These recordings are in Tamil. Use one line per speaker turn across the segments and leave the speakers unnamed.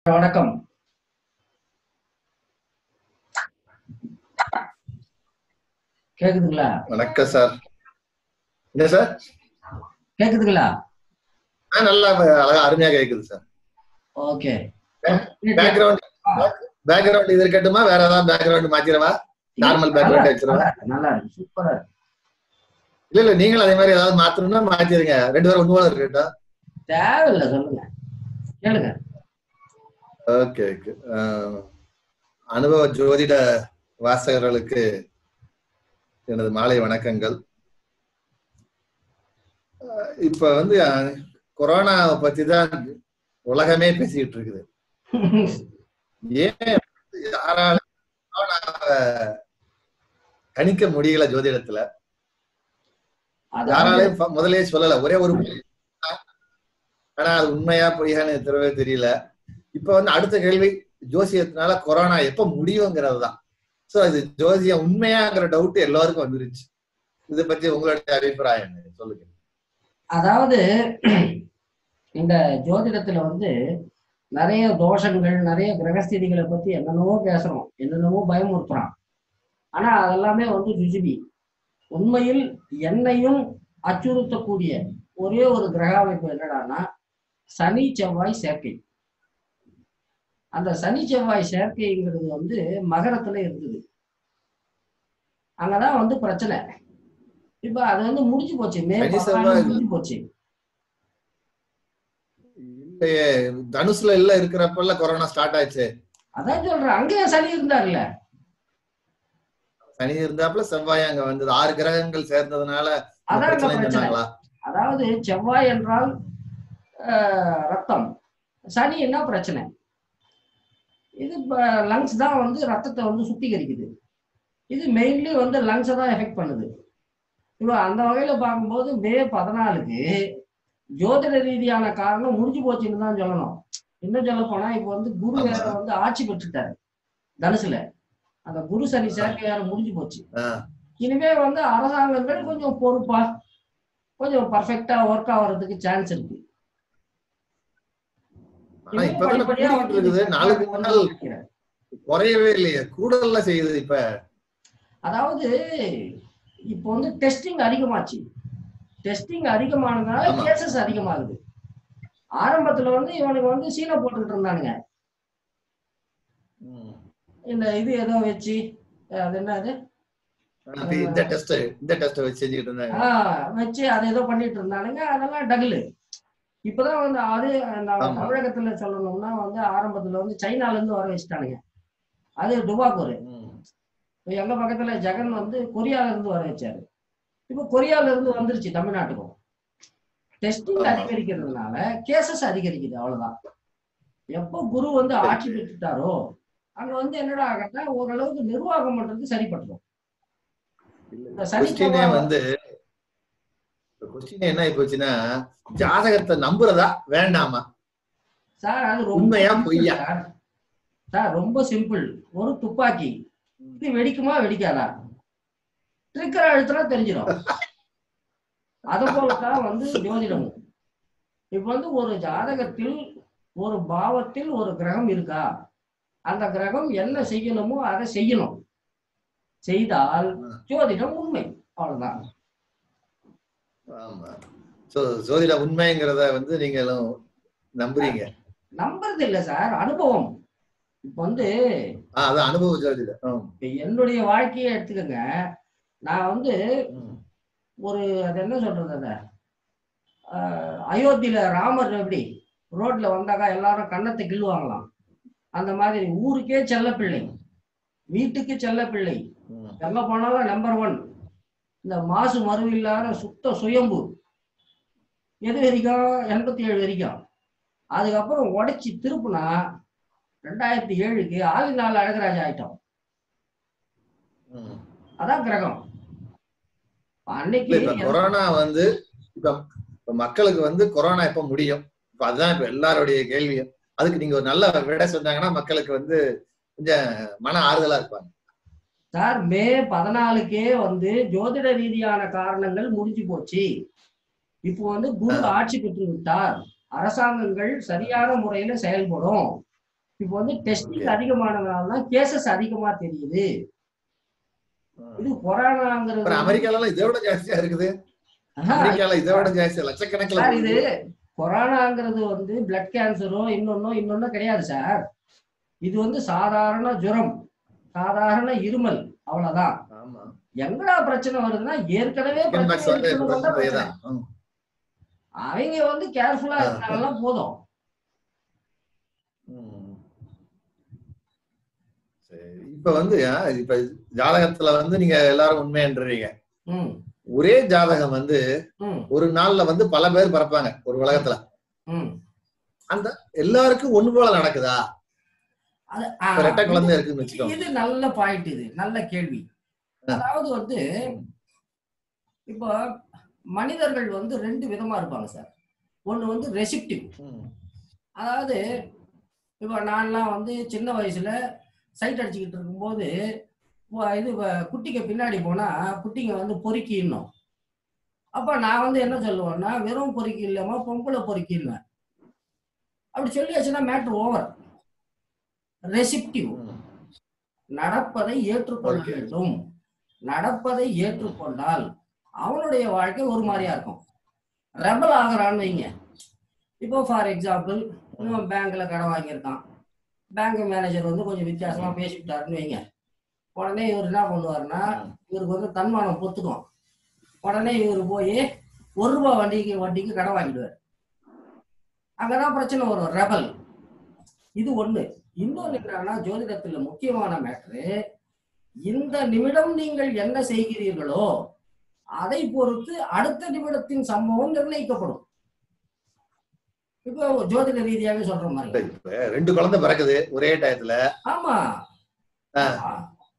வணக்கம் கேக்குதுங்களா
வணக்கம் சார் என்ன சார்
கேக்குதுங்களா
ஆ, நல்லா அழகா அருமையா கேக்குது சார்
ஓகே
பேக்ரவுண்ட் பேக்ரவுண்ட் இது இருக்கட்டுமா வேற ஏதாவது பேக்ரவுண்ட் மாத்திரவா நார்மல் பேக்ரவுண்ட் வச்சிருவா
நல்லா இருக்கு சூப்பரா இருக்கு
இல்ல இல்ல நீங்களும் அதே மாதிரி ஏதாவது மாத்தணும்னா மாத்திருங்க ரெண்டு பேரும் ஒண்ணு போல இருக்கட்டும்
தேவையில்லை சொல்லுங்க கேளுங்க
ஓகே ஓகே அனுபவ ஜோதிட வாசகர்களுக்கு எனது மாலை வணக்கங்கள் அஹ், இப்ப வந்து அஹ், கொரோனாவை பத்தி தான் உலகமே பேசிக்கிட்டு இருக்குது ஏன் யாராலும் கொரோனாவை கணிக்க முடியல ஜோதிடத்துல
அதாவது
யாராலையும் ஃப- முதல்லயே சொல்லல ஒரே ஒரு ஆனா அது உண்மையா பொய்யான்னு தெரியவே தெரியல இப்ப வந்து அடுத்த கேள்வி ஜோசியத்தினால கொரோனா எப்ப முடியுங்கிறது தான் சோ இது ஜோசியம் உண்மையாங்கிற டவுட் எல்லாருக்கும் வந்துருச்சு இதை பத்தி உங்களுடைய அபிப்பிராயம் என்ன? சொல்லுங்க
அதாவது இந்த ஜோதிடத்துல வந்து நிறைய தோஷங்கள் நிறைய கிரகஸ்திதிகளை பத்தி என்னென்னவோ பேசுறோம் என்னென்னவோ பயமுறுத்துறான் ஆனா அதெல்லாமே வந்து ருஜிபி உண்மையில் என்னையும் அச்சுறுத்தக்கூடிய ஒரே ஒரு கிரக அமைப்பு என்னடான்னா சனி செவ்வாய் சேர்க்கை அந்த சனி செவ்வாய் சேர்க்கைங்கிறது வந்து மகரத்துல இருந்தது அங்கதான் வந்து பிரச்சனை இப்ப அது வந்து முடிஞ்சு போச்சு மே
சனி
பதினாலு
செவ்வாய்
முடிஞ்சு போச்சு
இல்லையே தனுசுல இல்ல இருக்கிறப்ப கொரோனா ஸ்டார்ட் ஆச்சு
அதான் சொல்றேன் அங்கேயே சனி இருந்தார்ல
சனி இருந்தாப்புல செவ்வாய் அங்க வந்தது ஆறு கிரகங்கள் சேர்ந்ததுனால இந்த
அதான் இந்த
பிரச்சனை
பிரச்சனை
சொன்னாங்களா
அதாவது செவ்வாய் என்றால் ஆஹ், ரத்தம் சனி என்ன பிரச்சனை இது லங்ஸ் தான் வந்து ரத்தத்தை வந்து சுத்திகரிக்குது இது மெயின்லி வந்து லங்ஸை தான் எஃபெக்ட் பண்ணுது இப்போ அந்த வகையில பார்க்கும்போது மே பதினாலுக்கு ஜோதிட ரீதியான காரணம் முடிஞ்சு போச்சுன்னு தான் சொல்லணும் இன்னும் சொல்ல போனா இப்போ வந்து குரு
ஆமா.
வேற வந்து ஆட்சி பெற்றுட்டாரு தனுசுல அந்த குரு சனி சேர்க்கை வேற முடிஞ்சு போச்சு
ஆஹ்
இனிமே வந்து அரசாங்கங்கள் கொஞ்சம் பொறுப்பா கொஞ்சம் பர்ஃபெக்டா ஒர்க் ஆகுறதுக்கு சான்ஸ் இருக்கு
ஆனா இப்பதானே கூடிக்கிட்டு இருக்குது நாளுக்கு நாள்
நினைக்கிறேன்.
குறையவே இல்லையே கூடுதல்ல செய்யுது இப்ப
அதாவது இப்போ வந்து டெஸ்டிங் அதிகமாச்சு டெஸ்டிங் அதிகமானதுனால
ஆமா.
கேசஸ் அதிகமாகுது ஆரம்பத்துல வந்து இவனுக்கு வந்து சீனை போட்டுக்கிட்டு இருந்தானுங்க இந்த இது ஏதோ வச்சு அஹ் அது என்ன அது
அது இந்த டெஸ்ட் இந்த டெஸ்ட் வச்சு செஞ்சுக்கிட்டு இருந்தாங்க
ஆஹ் வச்சு அது ஏதோ பண்ணிட்டு இருந்தானுங்க அதெல்லாம் டகுலு இப்பதான் வந்து அது நம்ம
ஆமா.
தமிழகத்துல சொல்லணும்னா வந்து ஆரம்பத்துல வந்து சைனால இருந்து வர வச்சுட்டானுங்க அது டுபாக்கூர்
ம்.
இப்ப எங்க பக்கத்துல ஜெகன் வந்து கொரியால இருந்து வர வச்சாரு இப்ப கொரியால இருந்து வந்துருச்சு தமிழ்நாட்டுக்கும் டெஸ்டிங்
ஆமா.
அதிகரிக்கிறதுனால கேசஸ் அதிகரிக்குது அவ்வளவுதான் எப்போ குரு வந்து ஆட்சி பெற்றுட்டாரோ அங்க வந்து என்னடா ஆகட்டா ஓரளவுக்கு நிர்வாகம் பண்றது சரிப்பட்டுரும் இந்த சனி
கொஸ்டினே
செவ்வாய்
வந்து கொஸ்டின் என்ன ஆகி போச்சுன்னா ஜாதகத்தை நம்புறதா வேண்டாமா
சார் அது ரொம்ப
உண்மையா
simple
பொய்யா?
சார். சார் ரொம்ப சிம்பிள் ஒரு துப்பாக்கி இது வெடிக்குமா வெடிக்காதா ட்ரிக்கர் அழுத்தினா தெரிஞ்சிடும் அது போலதான் வந்து ஜோதிடமும் இப்ப வந்து ஒரு ஜாதகத்தில் ஒரு பாவத்தில் ஒரு கிரகம் இருக்கா அந்த கிரகம் என்ன செய்யணுமோ அதை செய்யணும் செய்தால் ஜோதிடம் உண்மை அவ்வளவுதான்
ஆமா சோ ஜோதிட உண்மைங்கிறத வந்து நீங்களும் நம்புறீங்க
நம்புறது இல்ல சார் அனுபவம் இப்ப வந்து
ஆஹ் அதான் அனுபவ ஜோதிடம் ஆம்.
இப்ப என்னுடைய வாழ்க்கையை எடுத்துக்கோங்க நான் வந்து
ம்.
ஒரு அது என்ன சொல்றது அத ஆஹ், அயோத்தியில ராமர் எப்படி ரோட்ல வந்தாக்கா எல்லாரும் கன்னத்தை கிள்ளுவாங்களாம் அந்த மாதிரி ஊருக்கே செல்லப்பிள்ளை வீட்டுக்கு செல்லப்பிள்ளை
ம்.
எங்க போனாலும் நம்பர் ஒன் இந்த மாசு மறு இல்லாத சுத்த சுயம்பு எது வரைக்கும் எண்பத்தி ஏழு வரைக்கும் அதுக்கப்புறம் உடைச்சி திருப்புனா ரெண்டாயிரத்தி ஏழுக்கு ஆளி நாள் அழகராஜா ஆயிட்டோம்
ம்.
அதான் கிரகம் அன்னைக்கு
இல்ல இப்ப கொரோனா வந்து இப்ப இப்ப மக்களுக்கு வந்து கொரோனா எப்ப முடியும் இப்ப அதுதான் இப்ப எல்லாருடைய கேள்வியும் அதுக்கு நீங்க ஒரு நல்ல விடை சொன்னாங்கன்னா மக்களுக்கு வந்து கொஞ்சம் மன ஆறுதலா இருப்பாங்க
சார் மே பதினாலுக்கே வந்து ஜோதிட ரீதியான காரணங்கள் முடிஞ்சு போச்சு இப்போ வந்து குரு ஆட்சி பெற்று விட்டார் அரசாங்கங்கள் சரியான முறையில செயல்படும் இப்போ வந்து டெஸ்டிங்
Okay.
அதிகமானதுனால தான் கேசஸ் அதிகமா தெரியுது இது
அப்புறம்
கொரோனாங்கிறது
அமெரிக்கால எல்லாம் இதை விட ஜாஸ்தியா இருக்குது
ஆஹா,
அமெரிக்கால இதை விட ஜாஸ்தியா லட்சக்கணக்கில்
சார் இது கொரோனாங்கிறது வந்து பிளட் கேன்சரோ இன்னொன்னோ இன்னொன்னோ கிடையாது சார் இது வந்து சாதாரண ஜுரம் சாதாரண இருமல் அவ்வளவுதான்
ஆமா
எங்கடா பிரச்சனை வருதுன்னா ஏற்கனவே
சிக்கன் பாக்ஸ்
பிரச்சனை
வந்து
இருக்கிறவங்க தான்
பிரச்சனை
பிரச்சனை.
தான் ம்.
அவங்க வந்து கேர்ஃபுல்லா இருந்தாங்கன்னா போதும்
ம். சரி இப்ப வந்து ஆ, இப்ப ஜாதகத்துல வந்து நீங்க எல்லாரும் உண்மைன்றீங்க
ம்
ஒரே ஜாதகம் வந்து
ம்
ஒரு நாள்ல வந்து பல பேர் பிறப்பாங்க ஒரு உலகத்துல
ம்
எல்லாருக்கும் ஒண்ணு போல நடக்குதா
அது
இப்ப ரெட்டை
ஆ,
குழந்தை இருக்குன்னு வச்சுக்கோங்க
இது நல்ல பாயிண்ட் இது நல்ல கேள்வி அதாவது வந்து இப்போ மனிதர்கள் வந்து ரெண்டு விதமா இருப்பாங்க சார் ஒண்ணு வந்து ரெசிப்டிவ்
ம்.
அதாவது இப்போ நான்லாம் வந்து சின்ன வயசுல சைட் அடிச்சுக்கிட்டு இருக்கும்போது வ- இது வ- குட்டிங்க பின்னாடி போனா குட்டிங்க வந்து பொறுக்கின்னும் அப்ப நான் வந்து என்ன சொல்லுவேன்னா வெறும் பொறுக்கி இல்லாம பொம்பளை பொறுக்கின்னுவேன் அப்படி சொல்லியாச்சுன்னா மேட்ரு ஓவர் ரெசிப்டிவ்
ம்.
நடப்பதை ஏற்றுக்கொள்ள
Okay.
வேண்டும் நடப்பதை ஏற்றுக்கொண்டால் அவனுடைய வாழ்க்கை ஒரு மாதிரியா இருக்கும் ரெபல் ஆகுறான்னு வைங்க இப்போ ஃபார் எக்ஸாம்பிள் இவன் பேங்க்ல கடன் வாங்கியிருக்கான் பேங்க் மேனேஜர் வந்து கொஞ்சம் வித்தியாசமா பேசிவிட்டாருன்னு வைங்க உடனே இவர் என்ன பண்ணுவாருன்னா இவருக்கு வந்து தன்மானம் பொத்துக்கும் உடனே இவர் போய் ஒரு ரூபாய் வண்டிக்கு வட்டிக்கு கடன் வாங்கிடுவார் அங்கதான் பிரச்சனை வரும் ரெபல் இது ஒண்ணு இன்னொன்னு என்னன்னா ஜோதிடத்துல முக்கியமான மேட்ரு இந்த நிமிடம் நீங்கள் என்ன செய்கிறீர்களோ அதை பொறுத்து அடுத்த நிமிடத்தின் சம்பவம் நிர்ணயிக்கப்படும் இப்போ ஜோதிட ரீதியாவே சொல்ற மாதிரி
இப்ப ரெண்டு குழந்தை பிறக்குது ஒரே டயத்துல
ஆமா
ஆ.
ஆமா.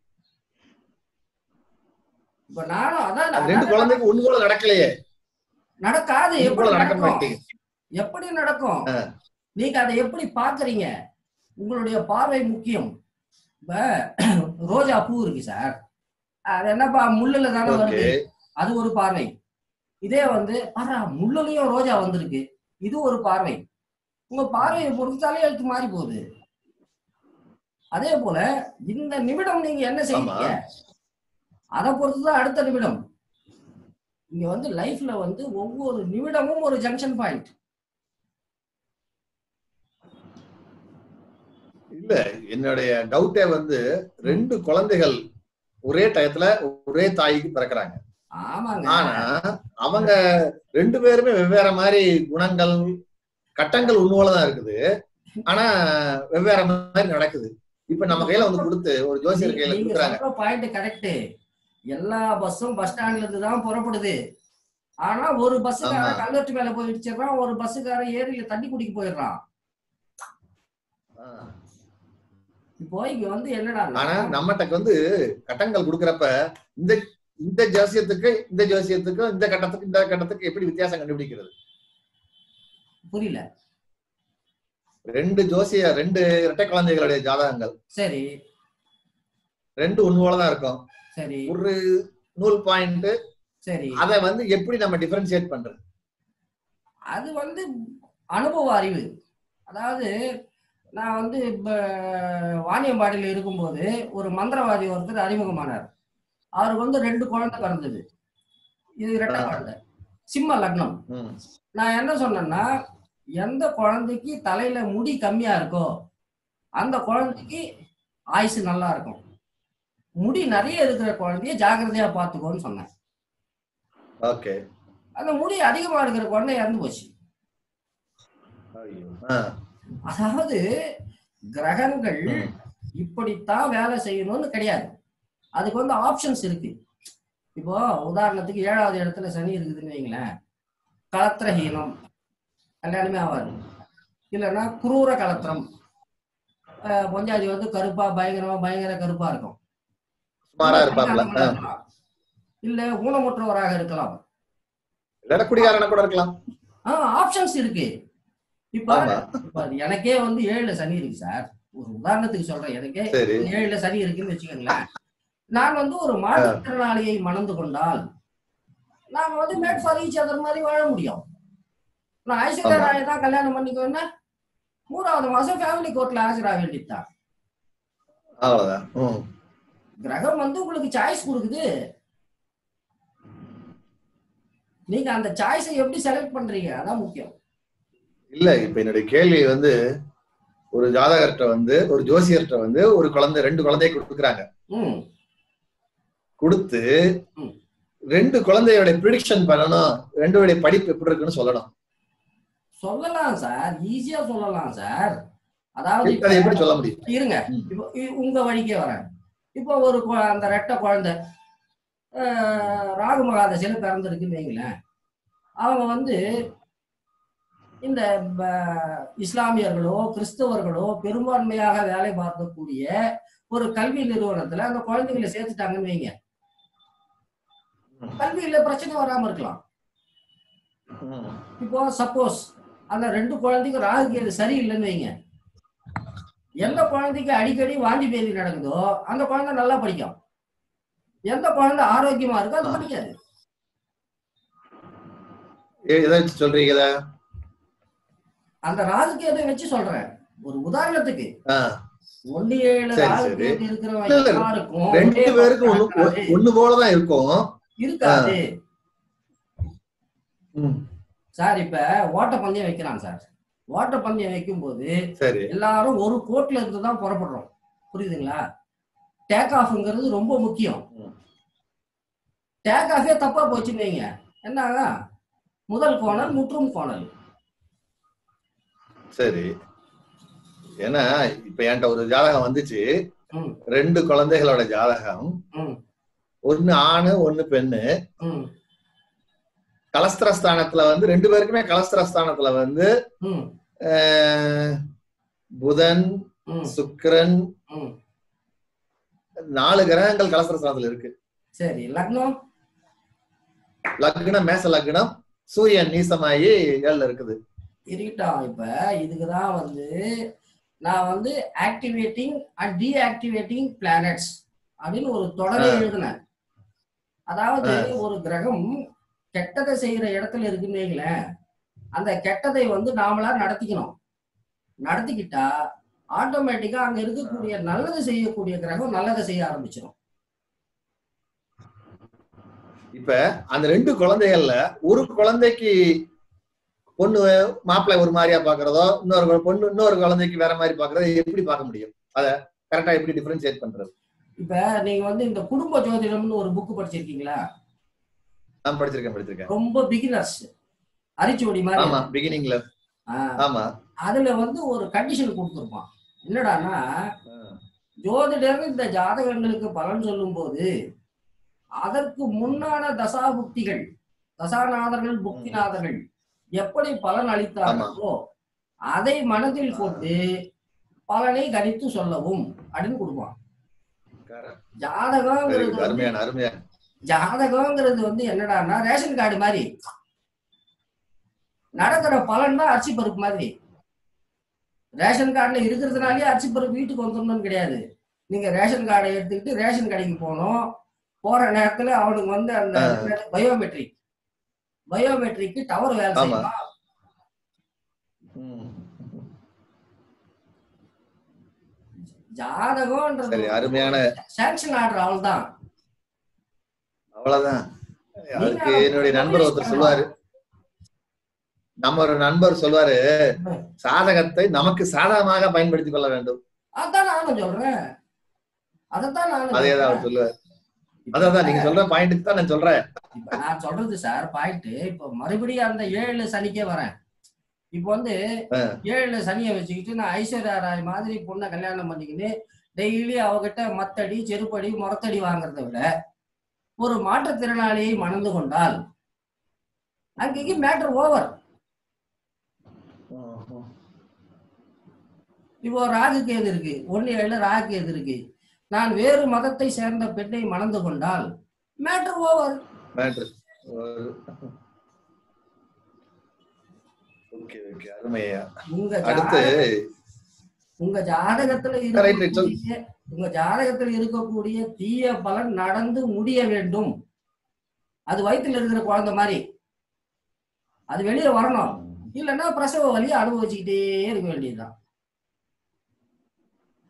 இப்ப நானும் அதான்
அது ரெண்டு
அதான்
குழந்தைக்கு ஒண்ணு போல நடக்கலையே
நடக்காது
ஒண்ணு
எப்படி
போல நடக்க
நடக்கும்
மாட்டேங்குது
எப்படி நடக்கும் நீங்க அதை எப்படி பாக்குறீங்க உங்களுடைய பார்வை முக்கியம் இப்ப ரோஜா பூ இருக்கு சார் அது என்னப்பா முள்ளுல தானே
ஓகே
வருது அது ஒரு பார்வை இதே வந்து பாரா முள்ளுலயும் ரோஜா வந்திருக்கு இது ஒரு பார்வை உங்க பார்வையை பொறுத்தாலே எழுத்து மாறி போகுது அதே போல இந்த நிமிடம் நீங்க என்ன செய்வீங்க அதை பொறுத்துதான் அடுத்த நிமிடம் இங்க வந்து லைஃப்ல வந்து ஒவ்வொரு நிமிடமும் ஒரு ஜங்ஷன் பாயிண்ட்
இல்ல என்னுடைய டவுட்டே வந்து ரெண்டு குழந்தைகள் ஒரே டயத்துல ஒரே தாய்க்கு பிறக்குறாங்க
ஆமாங்க
ஆனா அவங்க ரெண்டு பேருமே வெவ்வேறு மாதிரி குணங்கள் கட்டங்கள் உண்மையிலதான் இருக்குது ஆனா வெவ்வேறு மாதிரி நடக்குது இப்ப நம்ம கையில வந்து கொடுத்து ஒரு ஜோசியர் கையில
நீங்க
கொடுக்குறாங்க
சொல்ற பாயிண்ட் கரெக்ட் எல்லா பஸ்ஸும் பஸ் ஸ்டாண்ட்ல இருந்து தான் புறப்படுது ஆனா ஒரு பஸ்ஸுக்காரன்
ஆமா.
கல்வெட்டு மேல போய் இடிச்சிடுறான் ஒரு பஸ்ஸுக்காரன் ஏரியில தண்ணி குடிக்க போயிடுறான் இப்போ இங்க வந்து என்னடா
ஆனா நம்மகிட்ட வந்து கட்டங்கள் கொடுக்கறப்ப இந்த இந்த ஜோசியத்துக்கு இந்த ஜோசியத்துக்கு இந்த கட்டத்துக்கு இந்த கட்டத்துக்கு எப்படி வித்தியாசம் கண்டுபிடிக்கிறது
புரியல
ரெண்டு ஜோசிய ரெண்டு இரட்டை குழந்தைகளுடைய ஜாதகங்கள்
சரி
ரெண்டு ஒண்ணுவோலதான் இருக்கும்
சரி
ஒரு நூல் பாயிண்ட்
சரி
அதை வந்து எப்படி நம்ம டிஃபரன்ஷியேட் பண்றது
அது வந்து அனுபவ அறிவு அதாவது நான் வந்து இப்ப வாணியம்பாடியில் இருக்கும்போது ஒரு மந்திரவாதி ஒருத்தர் அறிமுகமானார் அவருக்கு வந்து ரெண்டு குழந்தை பிறந்தது இது ரெட்டை
ஆ.
குழந்தை சிம்ம லக்னம்
ம்.
நான் என்ன சொன்னேன்னா எந்த குழந்தைக்கு தலையில முடி கம்மியா இருக்கோ அந்த குழந்தைக்கு ஆயுசு நல்லா இருக்கும் முடி நிறைய இருக்கிற குழந்தைய ஜாக்கிரதையா பார்த்துக்கோன்னு சொன்னேன்
ஓகே
அந்த முடி அதிகமா இருக்கிற குழந்தை இறந்து போச்சு
ஆ,
அதாவது கிரகங்கள்
ம்.
இப்படித்தான் வேலை செய்யணும்னு கிடையாது அதுக்கு வந்து ஆப்ஷன்ஸ் இருக்கு இப்போ உதாரணத்துக்கு ஏழாவது இடத்துல சனி இருக்குதுன்னு வைங்களேன் கலத்திரஹீனம் கல்யாணமே ஆகாது இல்லைன்னா குரூர கலத்திரம் அஹ் பொஞ்சாதி வந்து கருப்பா பயங்கரமா பயங்கர கருப்பா இருக்கும்
சுமாரா இருப்பாப்ல ஆ.
இருக்கலாம். இல்ல ஊனமுற்றவராக இருக்கலாம்
இல்லைன்னா குடிகாரனா கூட இருக்கலாம்
ஆப்ஷன்ஸ் இருக்கு இப்ப
ஆமா
இப்ப எனக்கே வந்து ஏழுல சனி இருக்கு சார் ஒரு உதாரணத்துக்கு சொல்றேன் எனக்கே
சரி
ஏழுல சனி இருக்குன்னு வச்சுக்கோங்களேன் நான் வந்து ஒரு மாற்றுத்திறனாளியை மணந்து கொண்டால் நாம வந்து மேட் ஃபார் ஈச் அதர் மாதிரி வாழ முடியும் நான் ஐஸ்வர்யா
ஆமா.
ராயை தான் கல்யாணம் பண்ணிக்குவேன்னா மூணாவது மாசம் ஃபேமிலி கோர்ட்ல ஆஜராக வேண்டியதுதான்
அவ்வளவுதான் ம்.
கிரகம் வந்து உங்களுக்கு சாய்ஸ் கொடுக்குது நீங்க அந்த சாய்ஸை எப்படி செலக்ட் பண்றீங்க அதான் முக்கியம்
இல்ல இப்ப என்னுடைய கேள்வி வந்து ஒரு ஜாதகர்கிட்ட வந்து ஒரு ஜோசியர்கிட்ட வந்து ஒரு குழந்தை ரெண்டு குழந்தைய கொடுக்குறாங்க
ம்
கொடுத்து
ம்.
ரெண்டு குழந்தையோட ப்ரிடிக்ஷன் பண்ணணும் ரெண்டுடைய படிப்பு எப்படி இருக்குன்னு சொல்லணும்
சொல்லலாம் சார் ஈஸியா சொல்லலாம் சார் அதாவது
அதை எப்படி சொல்ல முடியும்
இருங்க
ம்.
இப்போ இ- உங்க வழிக்கே வரேன் இப்போ ஒரு கொ- அந்த ரெட்டை குழந்தை ஆஹ், ராகு மகாதசையில பிறந்திருக்குன்னு வைங்களேன் அவங்க வந்து இந்த ப- இஸ்லாமியர்களோ கிறிஸ்தவர்களோ பெரும்பான்மையாக வேலை பார்க்கக்கூடிய ஒரு கல்வி நிறுவனத்துல அந்த குழந்தைகளை சேர்த்துட்டாங்கன்னு வைங்க கல்வியில பிரச்சனை வராம இருக்கலாம்
ம்.
இப்போ சப்போஸ் அந்த ரெண்டு குழந்தைக்கு ராகு கேது சரியில்லைன்னு வைங்க எந்த குழந்தைக்கு அடிக்கடி வாந்தி பேதி நடக்குதோ அந்த குழந்தை நல்லா படிக்கும் எந்த குழந்தை ஆரோக்கியமா இருக்கோ அது படிக்காது
ஏ- எதை வச்சு சொல்றீங்க இத
அந்த ராகு கேதை வச்சு சொல்றேன் ஒரு உதாரணத்துக்கு
ஆ,
ஒன்னு ஏழு
சரி,
ராகு
சரி.
கேது
இல்ல,
இருக்கிறவங்க
இல்ல.
எல்லாருக்கும்
ரெண்டு
ஒரே
பேருக்கும் ஒண்ணு
பழக்கம் இருக்காது.
ஒண்ணு போலதான் இருக்கும்
இருக்காது
ம்.
சார் இப்ப ஓட்டப்பந்தயம் வைக்கிறான் சார் ஓட்டப்பந்தயம் வைக்கும் போது
சரி
எல்லாரும் ஒரு கோட்ல இருந்து தான் புறப்படுறோம் புரியுதுங்களா டேக் ஆஃப்ங்கிறது ரொம்ப முக்கியம்
ம்.
டேக் ஆஃபே தப்பா போச்சுன்னு வைங்க என்னங்க முதல் கோணல் முற்றும் கோணல்
சரி ஏன்னா இப்ப என்கிட்ட ஒரு ஜாதகம் வந்துச்சு
ம்,
ரெண்டு குழந்தைகளோட ஜாதகம்
ம்,
ஒண்ணு ஆணு ஒண்ணு பெண்ணு
ம்,
கலஸ்திரஸ்தானத்துல வந்து ரெண்டு பேருக்குமே கலஸ்திரஸ்தானத்துல வந்து
ம்,
ஆஹ், புதன்
ம்,
சுக்கிரன்
ம்.
நாலு கிரகங்கள் கலஸ்திரஸ்தானத்துல இருக்கு
சரி லக்னம்
லக்னம் மேச லக்னம் சூரியன் நீசமாயி ஏழுல இருக்குது
இருக்கட்டும் இப்ப இதுக்குதான் வந்து நான் வந்து ஆக்டிவேட்டிங் அண்ட் டீஆக்டிவேட்டிங் பிளானட்ஸ் அப்படின்னு ஒரு தொடரை
ஆ.
எழுதினேன் அதாவது
ஆ.
ஒரு கிரகம் கெட்டதை செய்யற இடத்துல இருக்குன்னு வைங்களேன் அந்த கெட்டதை வந்து நாமளா நடத்திக்கணும் நடத்திக்கிட்டா ஆட்டோமேட்டிக்கா அங்க இருக்கக்கூடிய நல்லது செய்யக்கூடிய கிரகம் நல்லதை செய்ய ஆரம்பிச்சிடும்
இப்ப அந்த ரெண்டு குழந்தைகள்ல ஒரு குழந்தைக்கு பொண்ணு மாப்பிள்ளை ஒரு மாதிரியா பாக்குறதோ இன்னொரு கு- பொண்ணு இன்னொரு குழந்தைக்கு வேற மாதிரி பாக்குறதோ எப்படி பார்க்க முடியும் அத கரெக்டா எப்படி டிஃபரன்ஷியேட் பண்றது
இப்ப நீங்க வந்து இந்த குடும்ப ஜோதிடம்னு ஒரு புக் படிச்சிருக்கீங்களா
நான் படிச்சிருக்கேன் படிச்சிருக்கேன்
ரொம்ப பிகினர்ஸ் அரிச்சுவடி மாதிரி
ஆமா பிகினிங்ல
ஆ,
ஆமா
அதுல வந்து ஒரு கண்டிஷன் கொடுத்துருப்பான் என்னடான்னா ஜோதிடர் இந்த ஜாதகங்களுக்கு பலன் சொல்லும் போது அதற்கு முன்னான தசாபுக்திகள் தசாநாதர்கள் புக்திநாதர்கள் எப்படி பலன் அளித்தார்களோ அதை மனதில் கொண்டு பலனை கணித்து சொல்லவும் அப்படின்னு கொடுப்பான்
Very
ஜாதகங்கிறது
good.
வந்து
அருமையான அருமையான
ஜாதகங்கிறது வந்து என்னடான்னா ரேஷன் கார்டு மாதிரி நடக்கிற பலன் தான் அரிசி பருப்பு மாதிரி ரேஷன் கார்டுல இருக்கிறதுனாலே அரிசி பருப்பு வீட்டுக்கு வந்துடணும்னு கிடையாது நீங்க ரேஷன் கார்டை எடுத்துக்கிட்டு ரேஷன் கடைக்கு போகணும் போற நேரத்துல அவனுக்கு வந்து அந்த
ஆ.
பயோமெட்ரிக் பயோமெட்ரிக்கு டவர் வேலை
ஆமா.
செய்யணும்
ம்.
ஜாதகம்ன்றது
சரி அருமையான
சாங்ஷன் ஆர்டர் அவ்வளவுதான்
அவ்வளவுதான் அதுக்கு என்னுடைய நண்பர் ஒருத்தர் சொல்லுவாரு நம்ம ஒரு நண்பர் சொல்லுவாரு சாதகத்தை நமக்கு சாதகமாக பயன்படுத்திக் கொள்ள வேண்டும்
அதான் நானும் சொல்றேன் அதைத்தான் நானும்
அதே தான்
சொல்றேன்.
அவர் சொல்லுவார் அதான் நீங்க சொல்ற பாயிண்ட்டுக்கு தான் நான் சொல்றேன்
இப்ப நான் சொல்றது சார் பாயிண்ட் இப்ப மறுபடியும் அந்த ஏழு சனிக்கே வரேன் இப்ப வந்து
ஆ.
ஏழு சனியை வச்சுக்கிட்டு நான் ஐஸ்வர்யா ராய் மாதிரி பொண்ணை கல்யாணம் பண்ணிக்கின்னு டெய்லி அவகிட்ட மத்தடி செருப்படி முறத்தடி வாங்குறதை விட ஒரு மாற்றுத்திறனாளியை மணந்து கொண்டால் அங்கேக்கு மேட்டர் ஓவர் இப்போ ராகு கேது இருக்கு ஒன்னு ஏழு ராகு கேது இருக்கு நான் வேறு மதத்தை சேர்ந்த பெண்ணை மணந்து கொண்டால் matter over
matter okay okay அருமையா
உங்க
அடுத்து
ஜாதக- உங்க ஜாதகத்துல
right, right, சொல்.
இருக்கக்கூடிய உங்க ஜாதகத்துல இருக்கக்கூடிய தீய பலன் நடந்து முடிய வேண்டும் அது வயித்துல இருக்கிற குழந்தை மாதிரி அது வெளியே வரணும் இல்லைன்னா பிரசவ வலியை அனுபவிச்சுக்கிட்டே இருக்க வேண்டியதுதான்